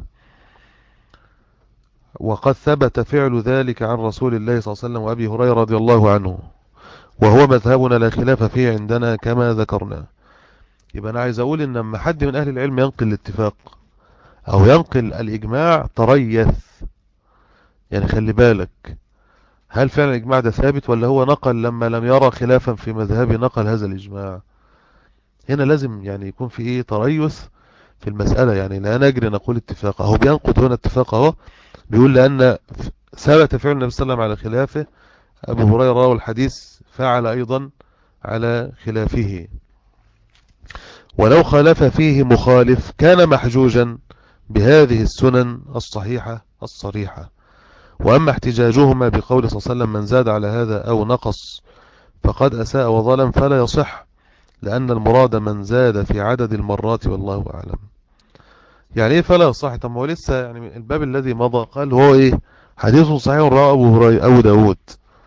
وقد ثبت فعل ذلك عن رسول الله صلى الله عليه وسلم وأبي هريرة رضي الله عنه وهو مذهبنا لا خلاف فيه عندنا كما ذكرنا يبقى أنا عايز أقول إن لما حد من أهل العلم ينقل الاتفاق أو ينقل الإجماع تريث يعني خلي بالك هل فعلا الإجماع ده ثابت ولا هو نقل لما لم يرى خلافا في مذهبه نقل هذا الإجماع هنا لازم يعني يكون في ايه تريث في المسألة يعني لا نجري نقول اتفاق اهو بينقض هنا اتفاق اهو بيقول لأن ثبت فعل النبي صلى الله عليه وسلم على خلافه أبو هريرة روى الحديث فعل أيضا على خلافه ولو خالف فيه مخالف كان محجوجا بهذه السنن الصحيحة الصريحة وأما احتجاجهما بقول صلى الله عليه وسلم من زاد على هذا أو نقص فقد أساء وظلم فلا يصح لأن المراد من زاد في عدد المرات والله أعلم يعني ايه فلا يصح طب ما هو لسه يعني الباب الذي مضى قال هو ايه حديث صحيح رواه أبو هريرة أبو داود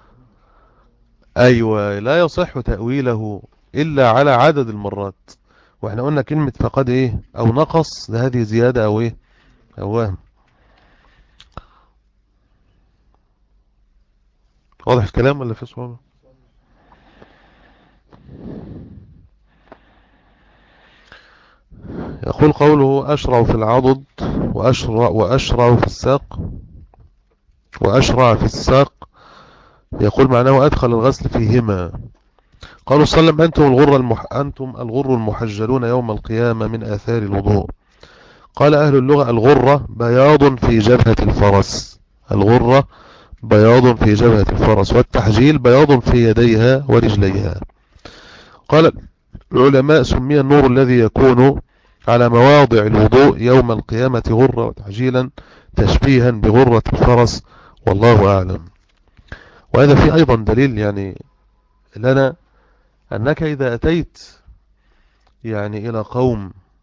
أيوة لا يصح تأويله إلا على عدد المرات واحنا قلنا كلمة فقد ايه او نقص ده هذه زيادة او ايه او وهم واضح الكلام ولا في صعوبة يقول قوله أشرع في العضد وأشرع, وأشرع في الساق وأشرع في الساق يقول معناه أدخل الغسل فيهما قالوا صلى الله عليه وسلم أنتم الغر, المح... أنتم الغر المحجلون يوم القيامة من آثار الوضوء قال أهل اللغة الغرة بياض في جبهة الفرس الغرة بياض في جبهة الفرس والتحجيل بياض في يديها ورجليها قال العلماء سمي النور الذي يكون على مواضع الوضوء يوم القيامة غرة وتحجيلا تشبيها بغرة الفرس والله أعلم وهذا في أيضا دليل يعني لنا أنك إذا أتيت يعني إلى قوم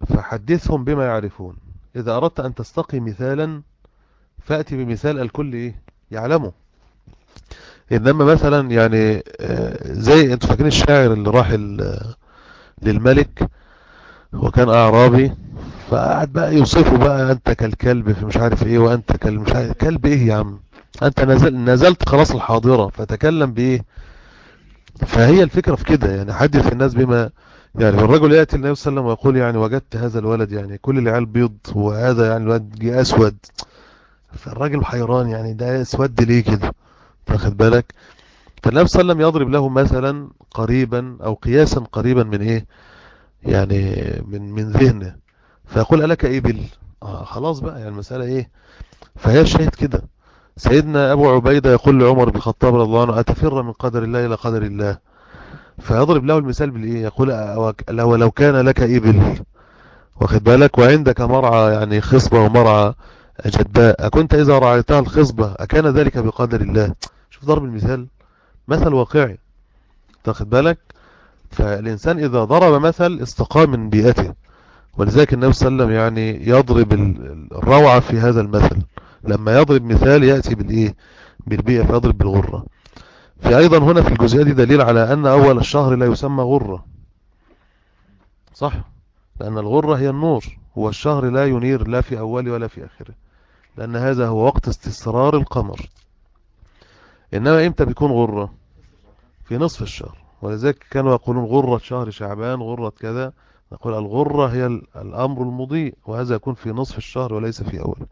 فحدثهم بما يعرفون إذا أردت أن تستقي مثالا فأتي بمثال الكل إيه يعلمه إنما مثلا يعني آه، زي أنتوا فاكرين الشاعر اللي راح ال- للملك وكان أعرابي فقعد بقى يوصفه بقى أنت كالكلب في مش عارف إيه وأنت كال مش عارف كلب إيه يا عم أنت نزل نزلت خلاص الحاضرة فتكلم بإيه فهي الفكرة في كده يعني حدث الناس بما يعني الرجل يأتي النبي صلى الله عليه وسلم ويقول يعني وجدت هذا الولد يعني كل العيال بيض وهذا يعني الولد جه أسود فالراجل حيران يعني ده اسود ليه كده تاخد بالك فالنبي صلى الله عليه وسلم يضرب له مثلا قريبا أو قياسا قريبا من إيه يعني من من ذهنه فيقول ألك إبل آه خلاص بقى يعني المسألة إيه فهي الشاهد كده سيدنا أبو عبيدة يقول لعمر بن الخطاب رضي الله عنه أتفر من قدر الله إلى قدر الله فيضرب له المثال بالإيه يقول أوك- لو لو كان لك إبل واخد بالك وعندك مرعى يعني خصبة ومرعى جداء أكنت إذا رعيتها الخصبة أكان ذلك بقدر الله شوف ضرب المثال مثل واقعي تاخد بالك فالإنسان إذا ضرب مثل استقام من بيئته ولذلك النبي صلى الله عليه وسلم يعني يضرب ال- الروعة في هذا المثل لما يضرب مثال يأتي بالإيه بالبيئة فيضرب بالغرة في أيضا هنا في الجزئية دي دليل على أن أول الشهر لا يسمى غرة صح لأن الغرة هي النور هو الشهر لا ينير لا في أوله ولا في آخره لأن هذا هو وقت استسرار القمر إنما إمتى بيكون غرة في نصف الشهر ولذلك كانوا يقولون غرة شهر شعبان غرة كذا نقول الغرة هي ال- الأمر المضيء وهذا يكون في نصف الشهر وليس في أوله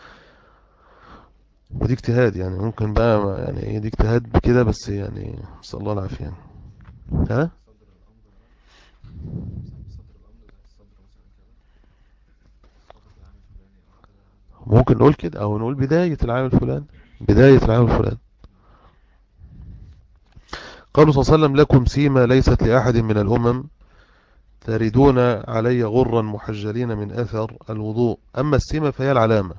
ودي اجتهاد يعني ممكن بقى ما- يعني ايه دي اجتهاد بكده بس يعني نسأل الله العافية يعني. ها ممكن نقول كده او نقول بداية العام الفلاني بداية العام الفلاني قالوا صلى الله عليه وسلم لكم سيما ليست لأحد من الأمم تردون علي غرا محجلين من أثر الوضوء أما السيمة فهي العلامة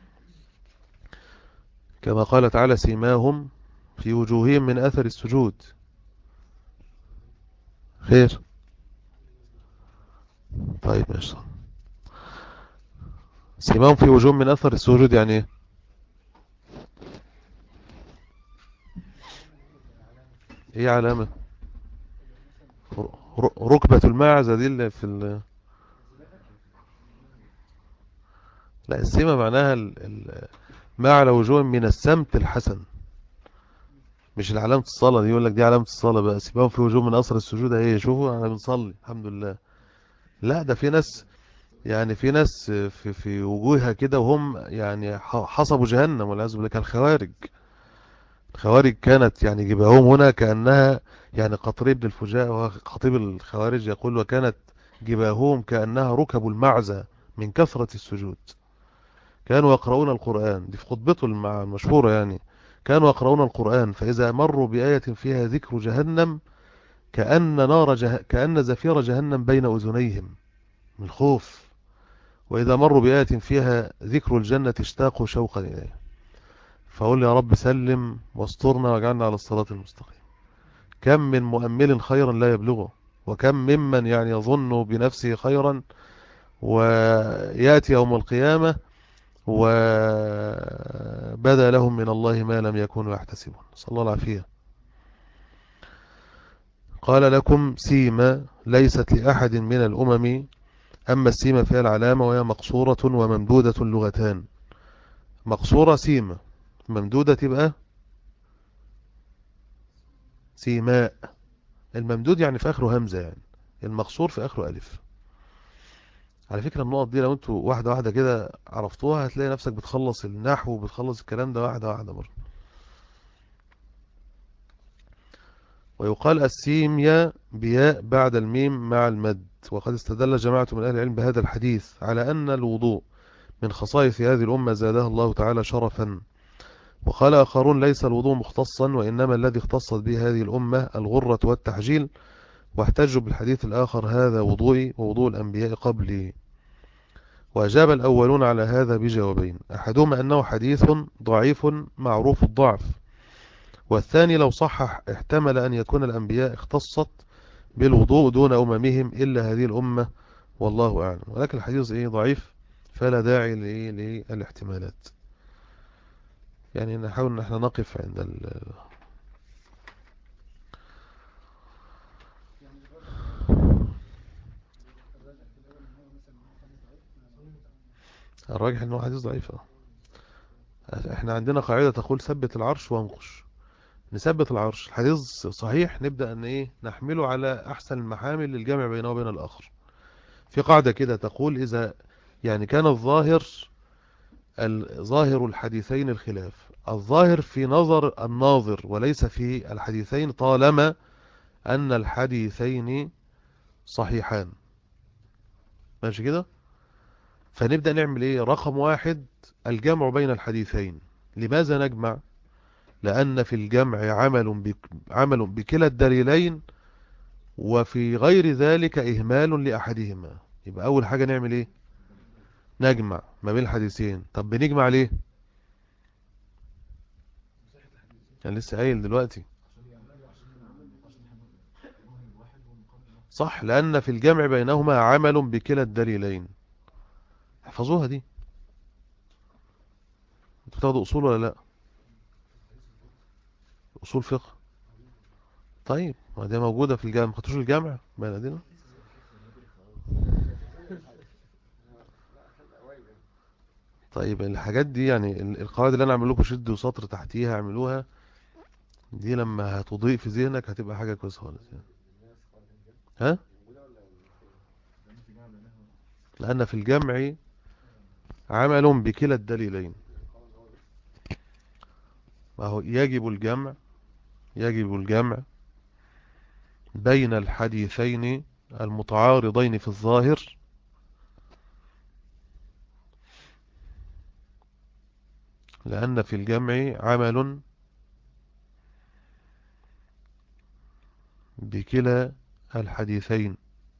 كما قال تعالى سيماهم في وجوههم من أثر السجود خير طيب ماشي سيماهم في وجوههم من أثر السجود يعني ايه ايه علامة ر- ركبة الماعزة دي اللي في ال... لا السيمة معناها ال... ال... ما على وجوه من السمت الحسن مش العلامة الصلاة دي يقول لك دي علامة الصلاة بقى سيبهم في وجوه من أثر السجود اهي شوفوا احنا بنصلي الحمد لله لا ده في ناس يعني في ناس في في وجوهها كده وهم يعني ح- حصبوا جهنم والعياذ بالله كالخوارج الخوارج كانت يعني جباههم هنا كأنها يعني قطري بن الفجاء وهو خطيب الخوارج يقول وكانت جباههم كأنها ركب المعزة من كثرة السجود كانوا يقرؤون القرآن دي في خطبته المع- المشهورة يعني كانوا يقرؤون القرآن فإذا مروا بآية فيها ذكر جهنم كأن نار جه... كأن زفير جهنم بين أذنيهم من الخوف وإذا مروا بآية فيها ذكر الجنة اشتاقوا شوقا إليه فقول يا رب سلم واسترنا واجعلنا على الصراط المستقيم كم من مؤمل خيرا لا يبلغه وكم ممن يعني يظن بنفسه خيرا ويأتي يوم القيامة وبدا لهم من الله ما لم يكونوا يحتسبون صلى الله العافية قال لكم سيما ليست لأحد من الأمم أما السيما فهي العلامة وهي مقصورة وممدودة اللغتان مقصورة سيما ممدودة تبقى سيماء الممدود يعني في آخره همزة يعني المقصور في آخره ألف على فكرة النقط دي لو انتوا واحدة واحدة كده عرفتوها هتلاقي نفسك بتخلص النحو وبتخلص الكلام ده واحدة واحدة برضه ويقال السيميا بياء بعد الميم مع المد وقد استدل جماعة من أهل العلم بهذا الحديث على أن الوضوء من خصائص هذه الأمة زادها الله تعالى شرفا وقال آخرون ليس الوضوء مختصا وإنما الذي اختصت به هذه الأمة الغرة والتحجيل واحتجوا بالحديث الآخر هذا وضوئي ووضوء الأنبياء قبلي وأجاب الأولون على هذا بجوابين أحدهما أنه حديث ضعيف معروف الضعف والثاني لو صحح احتمل أن يكون الأنبياء اختصت بالوضوء دون أممهم إلا هذه الأمة والله أعلم ولكن الحديث إيه ضعيف فلا داعي لإيه للاحتمالات يعني نحاول ان احنا نقف عند ال... يعني الراجح الراجح في الأول إن هو مثلا إن هو حديث ضعيف ما- الراجح انه حديث ضعيف اه. احنا عندنا قاعدة تقول ثبت العرش وانقش نثبت العرش الحديث صحيح نبدأ ان ايه نحمله على احسن المحامل للجمع بينه وبين الاخر في قاعدة كده تقول اذا يعني كان الظاهر الظاهر الحديثين الخلاف الظاهر في نظر الناظر وليس في الحديثين طالما أن الحديثين صحيحان ماشي كده فنبدأ نعمل ايه رقم واحد الجمع بين الحديثين لماذا نجمع لأن في الجمع عمل بك عمل بكلا الدليلين وفي غير ذلك إهمال لأحدهما يبقى أول حاجة نعمل ايه نجمع ما بين الحديثين طب بنجمع ليه انا لسه قايل دلوقتي صح لأن في الجمع بينهما عمل بكلا الدليلين احفظوها دي انتوا بتاخدوا أصول ولا لا أصول فقه طيب ما دي موجودة في الجامع ما خدتوش الجامع بين ايدينا طيب الحاجات دي يعني ال- القواعد اللي انا اعمل لكم شد وسطر تحتيها اعملوها دي لما هتضيء في ذهنك هتبقى حاجة كويسة خالص يعني. ها لأن في الجمع عمل بكلا الدليلين وهو يجب الجمع يجب الجمع بين الحديثين المتعارضين في الظاهر لأن في الجمع عمل بكلا الحديثين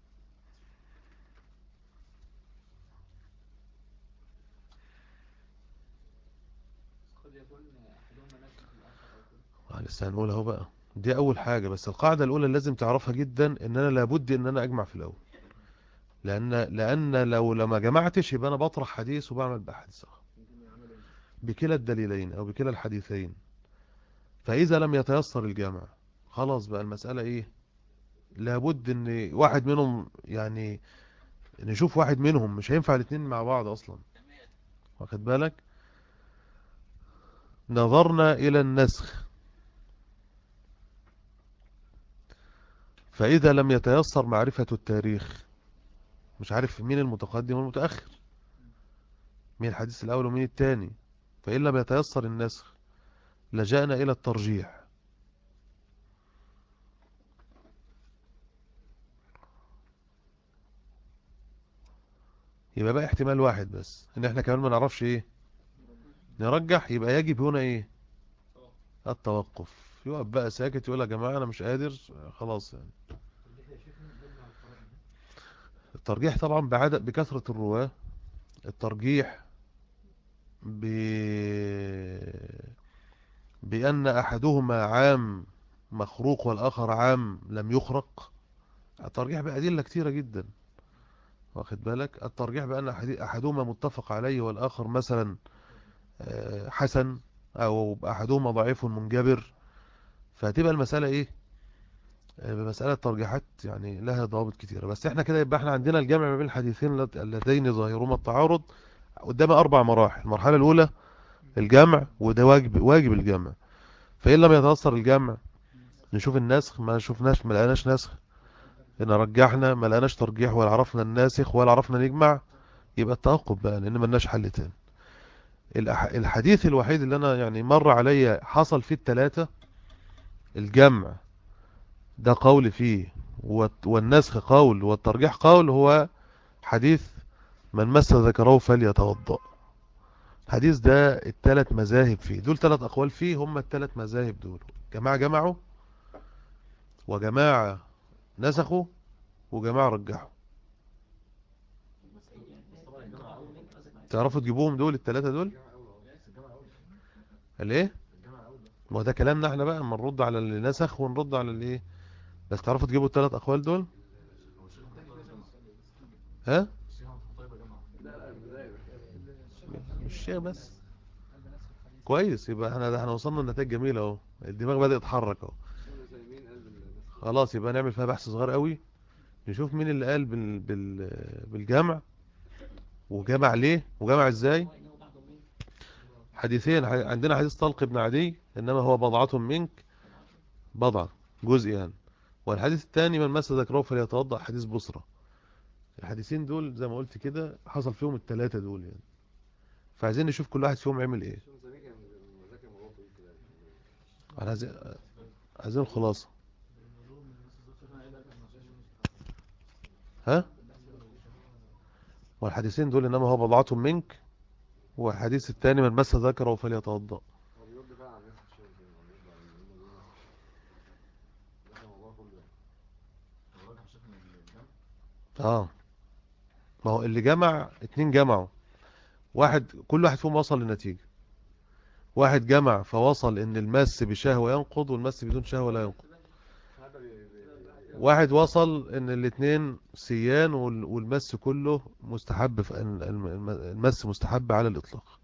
قد يكون أحدهما نفس الآخر أو كده آه، لسه هنقول اهو بقى دي اول حاجة بس القاعدة الاولى اللي لازم تعرفها جدا ان انا لابد ان انا اجمع في الاول لان لان لو لما جمعتش يبقى انا بطرح حديث وبعمل بحديث اخر بكلا الدليلين او بكلا الحديثين فاذا لم يتيسر الجمع خلاص بقى المسألة ايه لابد ان واحد منهم يعني نشوف واحد منهم مش هينفع الاثنين مع بعض اصلا واخد بالك نظرنا الى النسخ فاذا لم يتيسر معرفة التاريخ مش عارف مين المتقدم والمتأخر مين الحديث الاول ومين الثاني فإن لم يتيسر النسخ لجأنا إلى الترجيح يبقى بقى احتمال واحد بس ان احنا كمان ما نعرفش ايه نرجح يبقى يجب هنا ايه التوقف يقف بقى ساكت يقول يا جماعة انا مش قادر خلاص يعني الترجيح طبعا بعدد بكثرة الرواة الترجيح ب... بأن أحدهما عام مخروق والآخر عام لم يخرق الترجيح بأدلة كتيرة جدا واخد بالك الترجيح بأن أحد- أحدهما متفق عليه والآخر مثلا آه، حسن أو أحدهما ضعيف منجبر فهتبقى المسألة إيه آه، بمسألة ترجيحات يعني لها ضوابط كتيرة بس احنا كده يبقى احنا عندنا الجمع ما بين الحديثين اللت- اللذين ظاهرهما التعارض قدام أربع مراحل المرحلة الأولى الجمع وده واجب واجب الجمع فإن لم يتأثر الجمع نشوف النسخ ما شفناش ما لقيناش نسخ إن رجحنا ما لقيناش ترجيح ولا عرفنا الناسخ ولا عرفنا نجمع يبقى التوقف بقى لأن ملناش حل تاني الأح- الحديث الوحيد اللي أنا يعني مر عليا حصل فيه التلاتة الجمع ده قول فيه والت- والنسخ قول والترجيح قول هو حديث من مس ذكره فليتوضأ الحديث ده التلات مذاهب فيه دول تلات أقوال فيه هم التلات مذاهب دول جماعة جمعوا وجماعة نسخوا وجماعة رجحوا تعرفوا تجيبوهم دول التلاتة دول الايه ما هو ده كلامنا احنا بقى اما نرد على اللي نسخ ونرد على اللي ايه بس تعرفوا تجيبوا التلات اقوال دول ها الشيخ طيب يا جماعة مش شيء بس كويس يبقى احنا احنا وصلنا لنتائج جميلة اهو الدماغ بدأ يتحرك اهو خلاص يبقى نعمل فيها بحث صغير قوي نشوف مين اللي قال بال... بال... بالجمع وجمع ليه وجمع ازاي حديثين ح- عندنا حديث طلق بن عدي انما هو بضعة منك بضعة جزء يعني والحديث الثاني من مس ذكره فليتوضا حديث بصرة الحديثين دول زي ما قلت كده حصل فيهم الثلاثة دول يعني فعايزين نشوف كل واحد فيهم عمل ايه احنا عايزين عايزين خلاصة ها والحديثين دول انما هو بضعة منك والحديث الثاني من مس ذكره فليتوضا هو بيقول لي بقى عن نفس الشيء زي ما بيقول عن الأمة دي نفس الشيء. ده الموضوع كله يعني. الراجح شيخ من الجمع اه ما هو اللي جمع اتنين جمعوا واحد كل واحد فيهم وصل لنتيجة واحد جمع فوصل ان المس بشهوة ينقض والمس بدون شهوة لا ينقض هذا بي- بي- بي- واحد وصل ان الاتنين سيان وال- والمس كله مستحب في الم- الم- المس مستحب على الاطلاق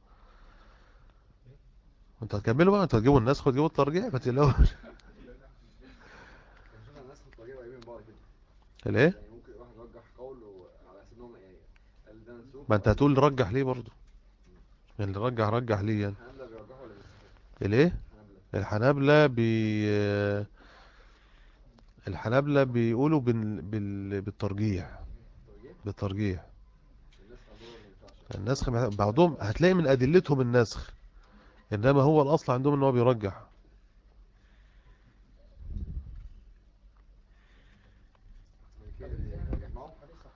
انت هتكملوا بقى انت هتجيبوا النسخ وتجيبوا الترجيع ما تقلقوش يعني شوف الناس الطريقة قريبين من بعض كده الايه يعني ممكن واحد رجح قوله على اساس انهم يعني قال ده منسوب ما انت هتقول رجح ليه برضو يعني اللي رجح رجح ليه يعني الحنابلة بيرجحوا ولا بيستحقوا؟ الايه الحنابلة الحنابلة بي الحنابلة بيقولوا بال... بال... بالترجيح ترجيح بالترجيح الناس عندهم ما ينفعش النسخ مح- بعضهم هتلاقي من أدلتهم النسخ إنما هو الأصل عندهم إن هو بيرجح المالكية بيجمعوا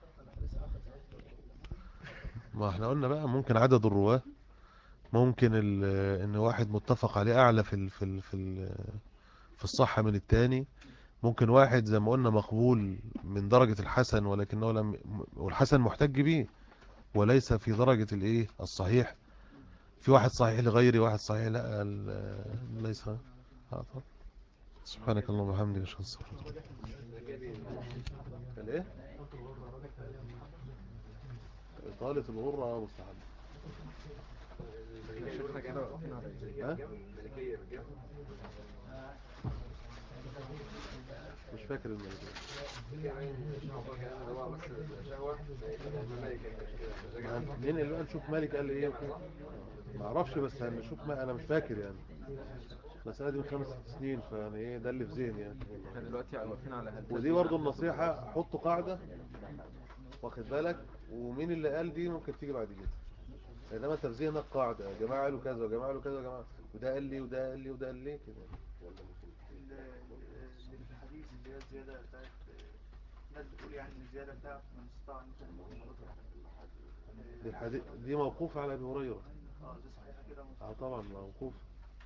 ما احنا قلنا بقى ممكن عدد الرواة ممكن ال... إن واحد متفق عليه أعلى في ال... في ال... في ال... في الصحة من التاني ممكن واحد زي ما قلنا مقبول من درجة الحسن ولكنه لم والحسن محتج به وليس في درجة الايه الصحيح في واحد صحيح لغيري واحد صحيح لا ال- ليس آه، طب. سبحانك اللهم وبحمدك اشهد ان لا اله الا انت الايه اطالة الغرة اه مستحب ها؟ مش فاكر الملكية مين اللي قال شوف مالك قال ايه وكده ما اعرفش بس هنشوف ما انا مش فاكر يعني المسألة دي من خمس ست سنين فيعني ايه ده اللي في ذهني يعني احنا دلوقتي واقفين على هل ودي برضو النصيحة حطوا قاعدة واخد بالك ومين اللي قال دي ممكن تيجي بعد كده انما انت في ذهنك قاعدة يا جماعة قالوا كذا وجماعة قالوا كذا وجماعة وده قال لي وده قال لي وده قال لي كده اللي في الحديث اللي هي الزيادة بتاعت الناس بتقول يعني ان الزيادة بتاعت من استطاع ان يكون مؤمن دي, الحديث دي موقوفة على ابي هريرة اه دي صحيحة كده اه طبعا موقوف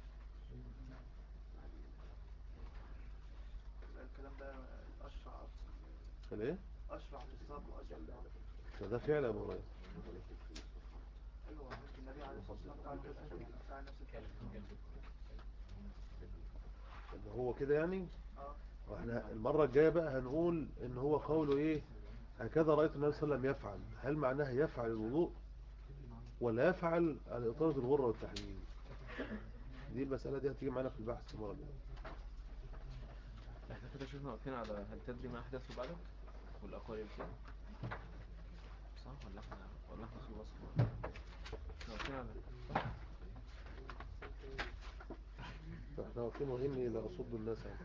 الكلام ده اشرع الايه اشرع في الصبر واشرع ده ده فعل ابو هريرة ايوه النبي عليه الصلاة والسلام فعل كده فعل نفس الكلام ان هو كده يعني اه واحنا المرة الجاية بقى هنقول ان هو قوله ايه هكذا رأيت النبي صلى الله عليه وسلم يفعل هل معناها يفعل الوضوء ولا يفعل على إطالة الغرة والتحليل دي المسألة دي هتيجي معانا في البحث المرة الجاية احنا كده شفنا واقفين على هل تدري ما احدث بعدك والاقوال فيه صح ولا احنا ولا احنا خلصنا احنا واقفين على احنا واقفين وإني لأصد الناس يعني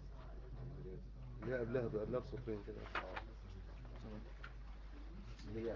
ليه قبلها بقى قبلها بسطرين كده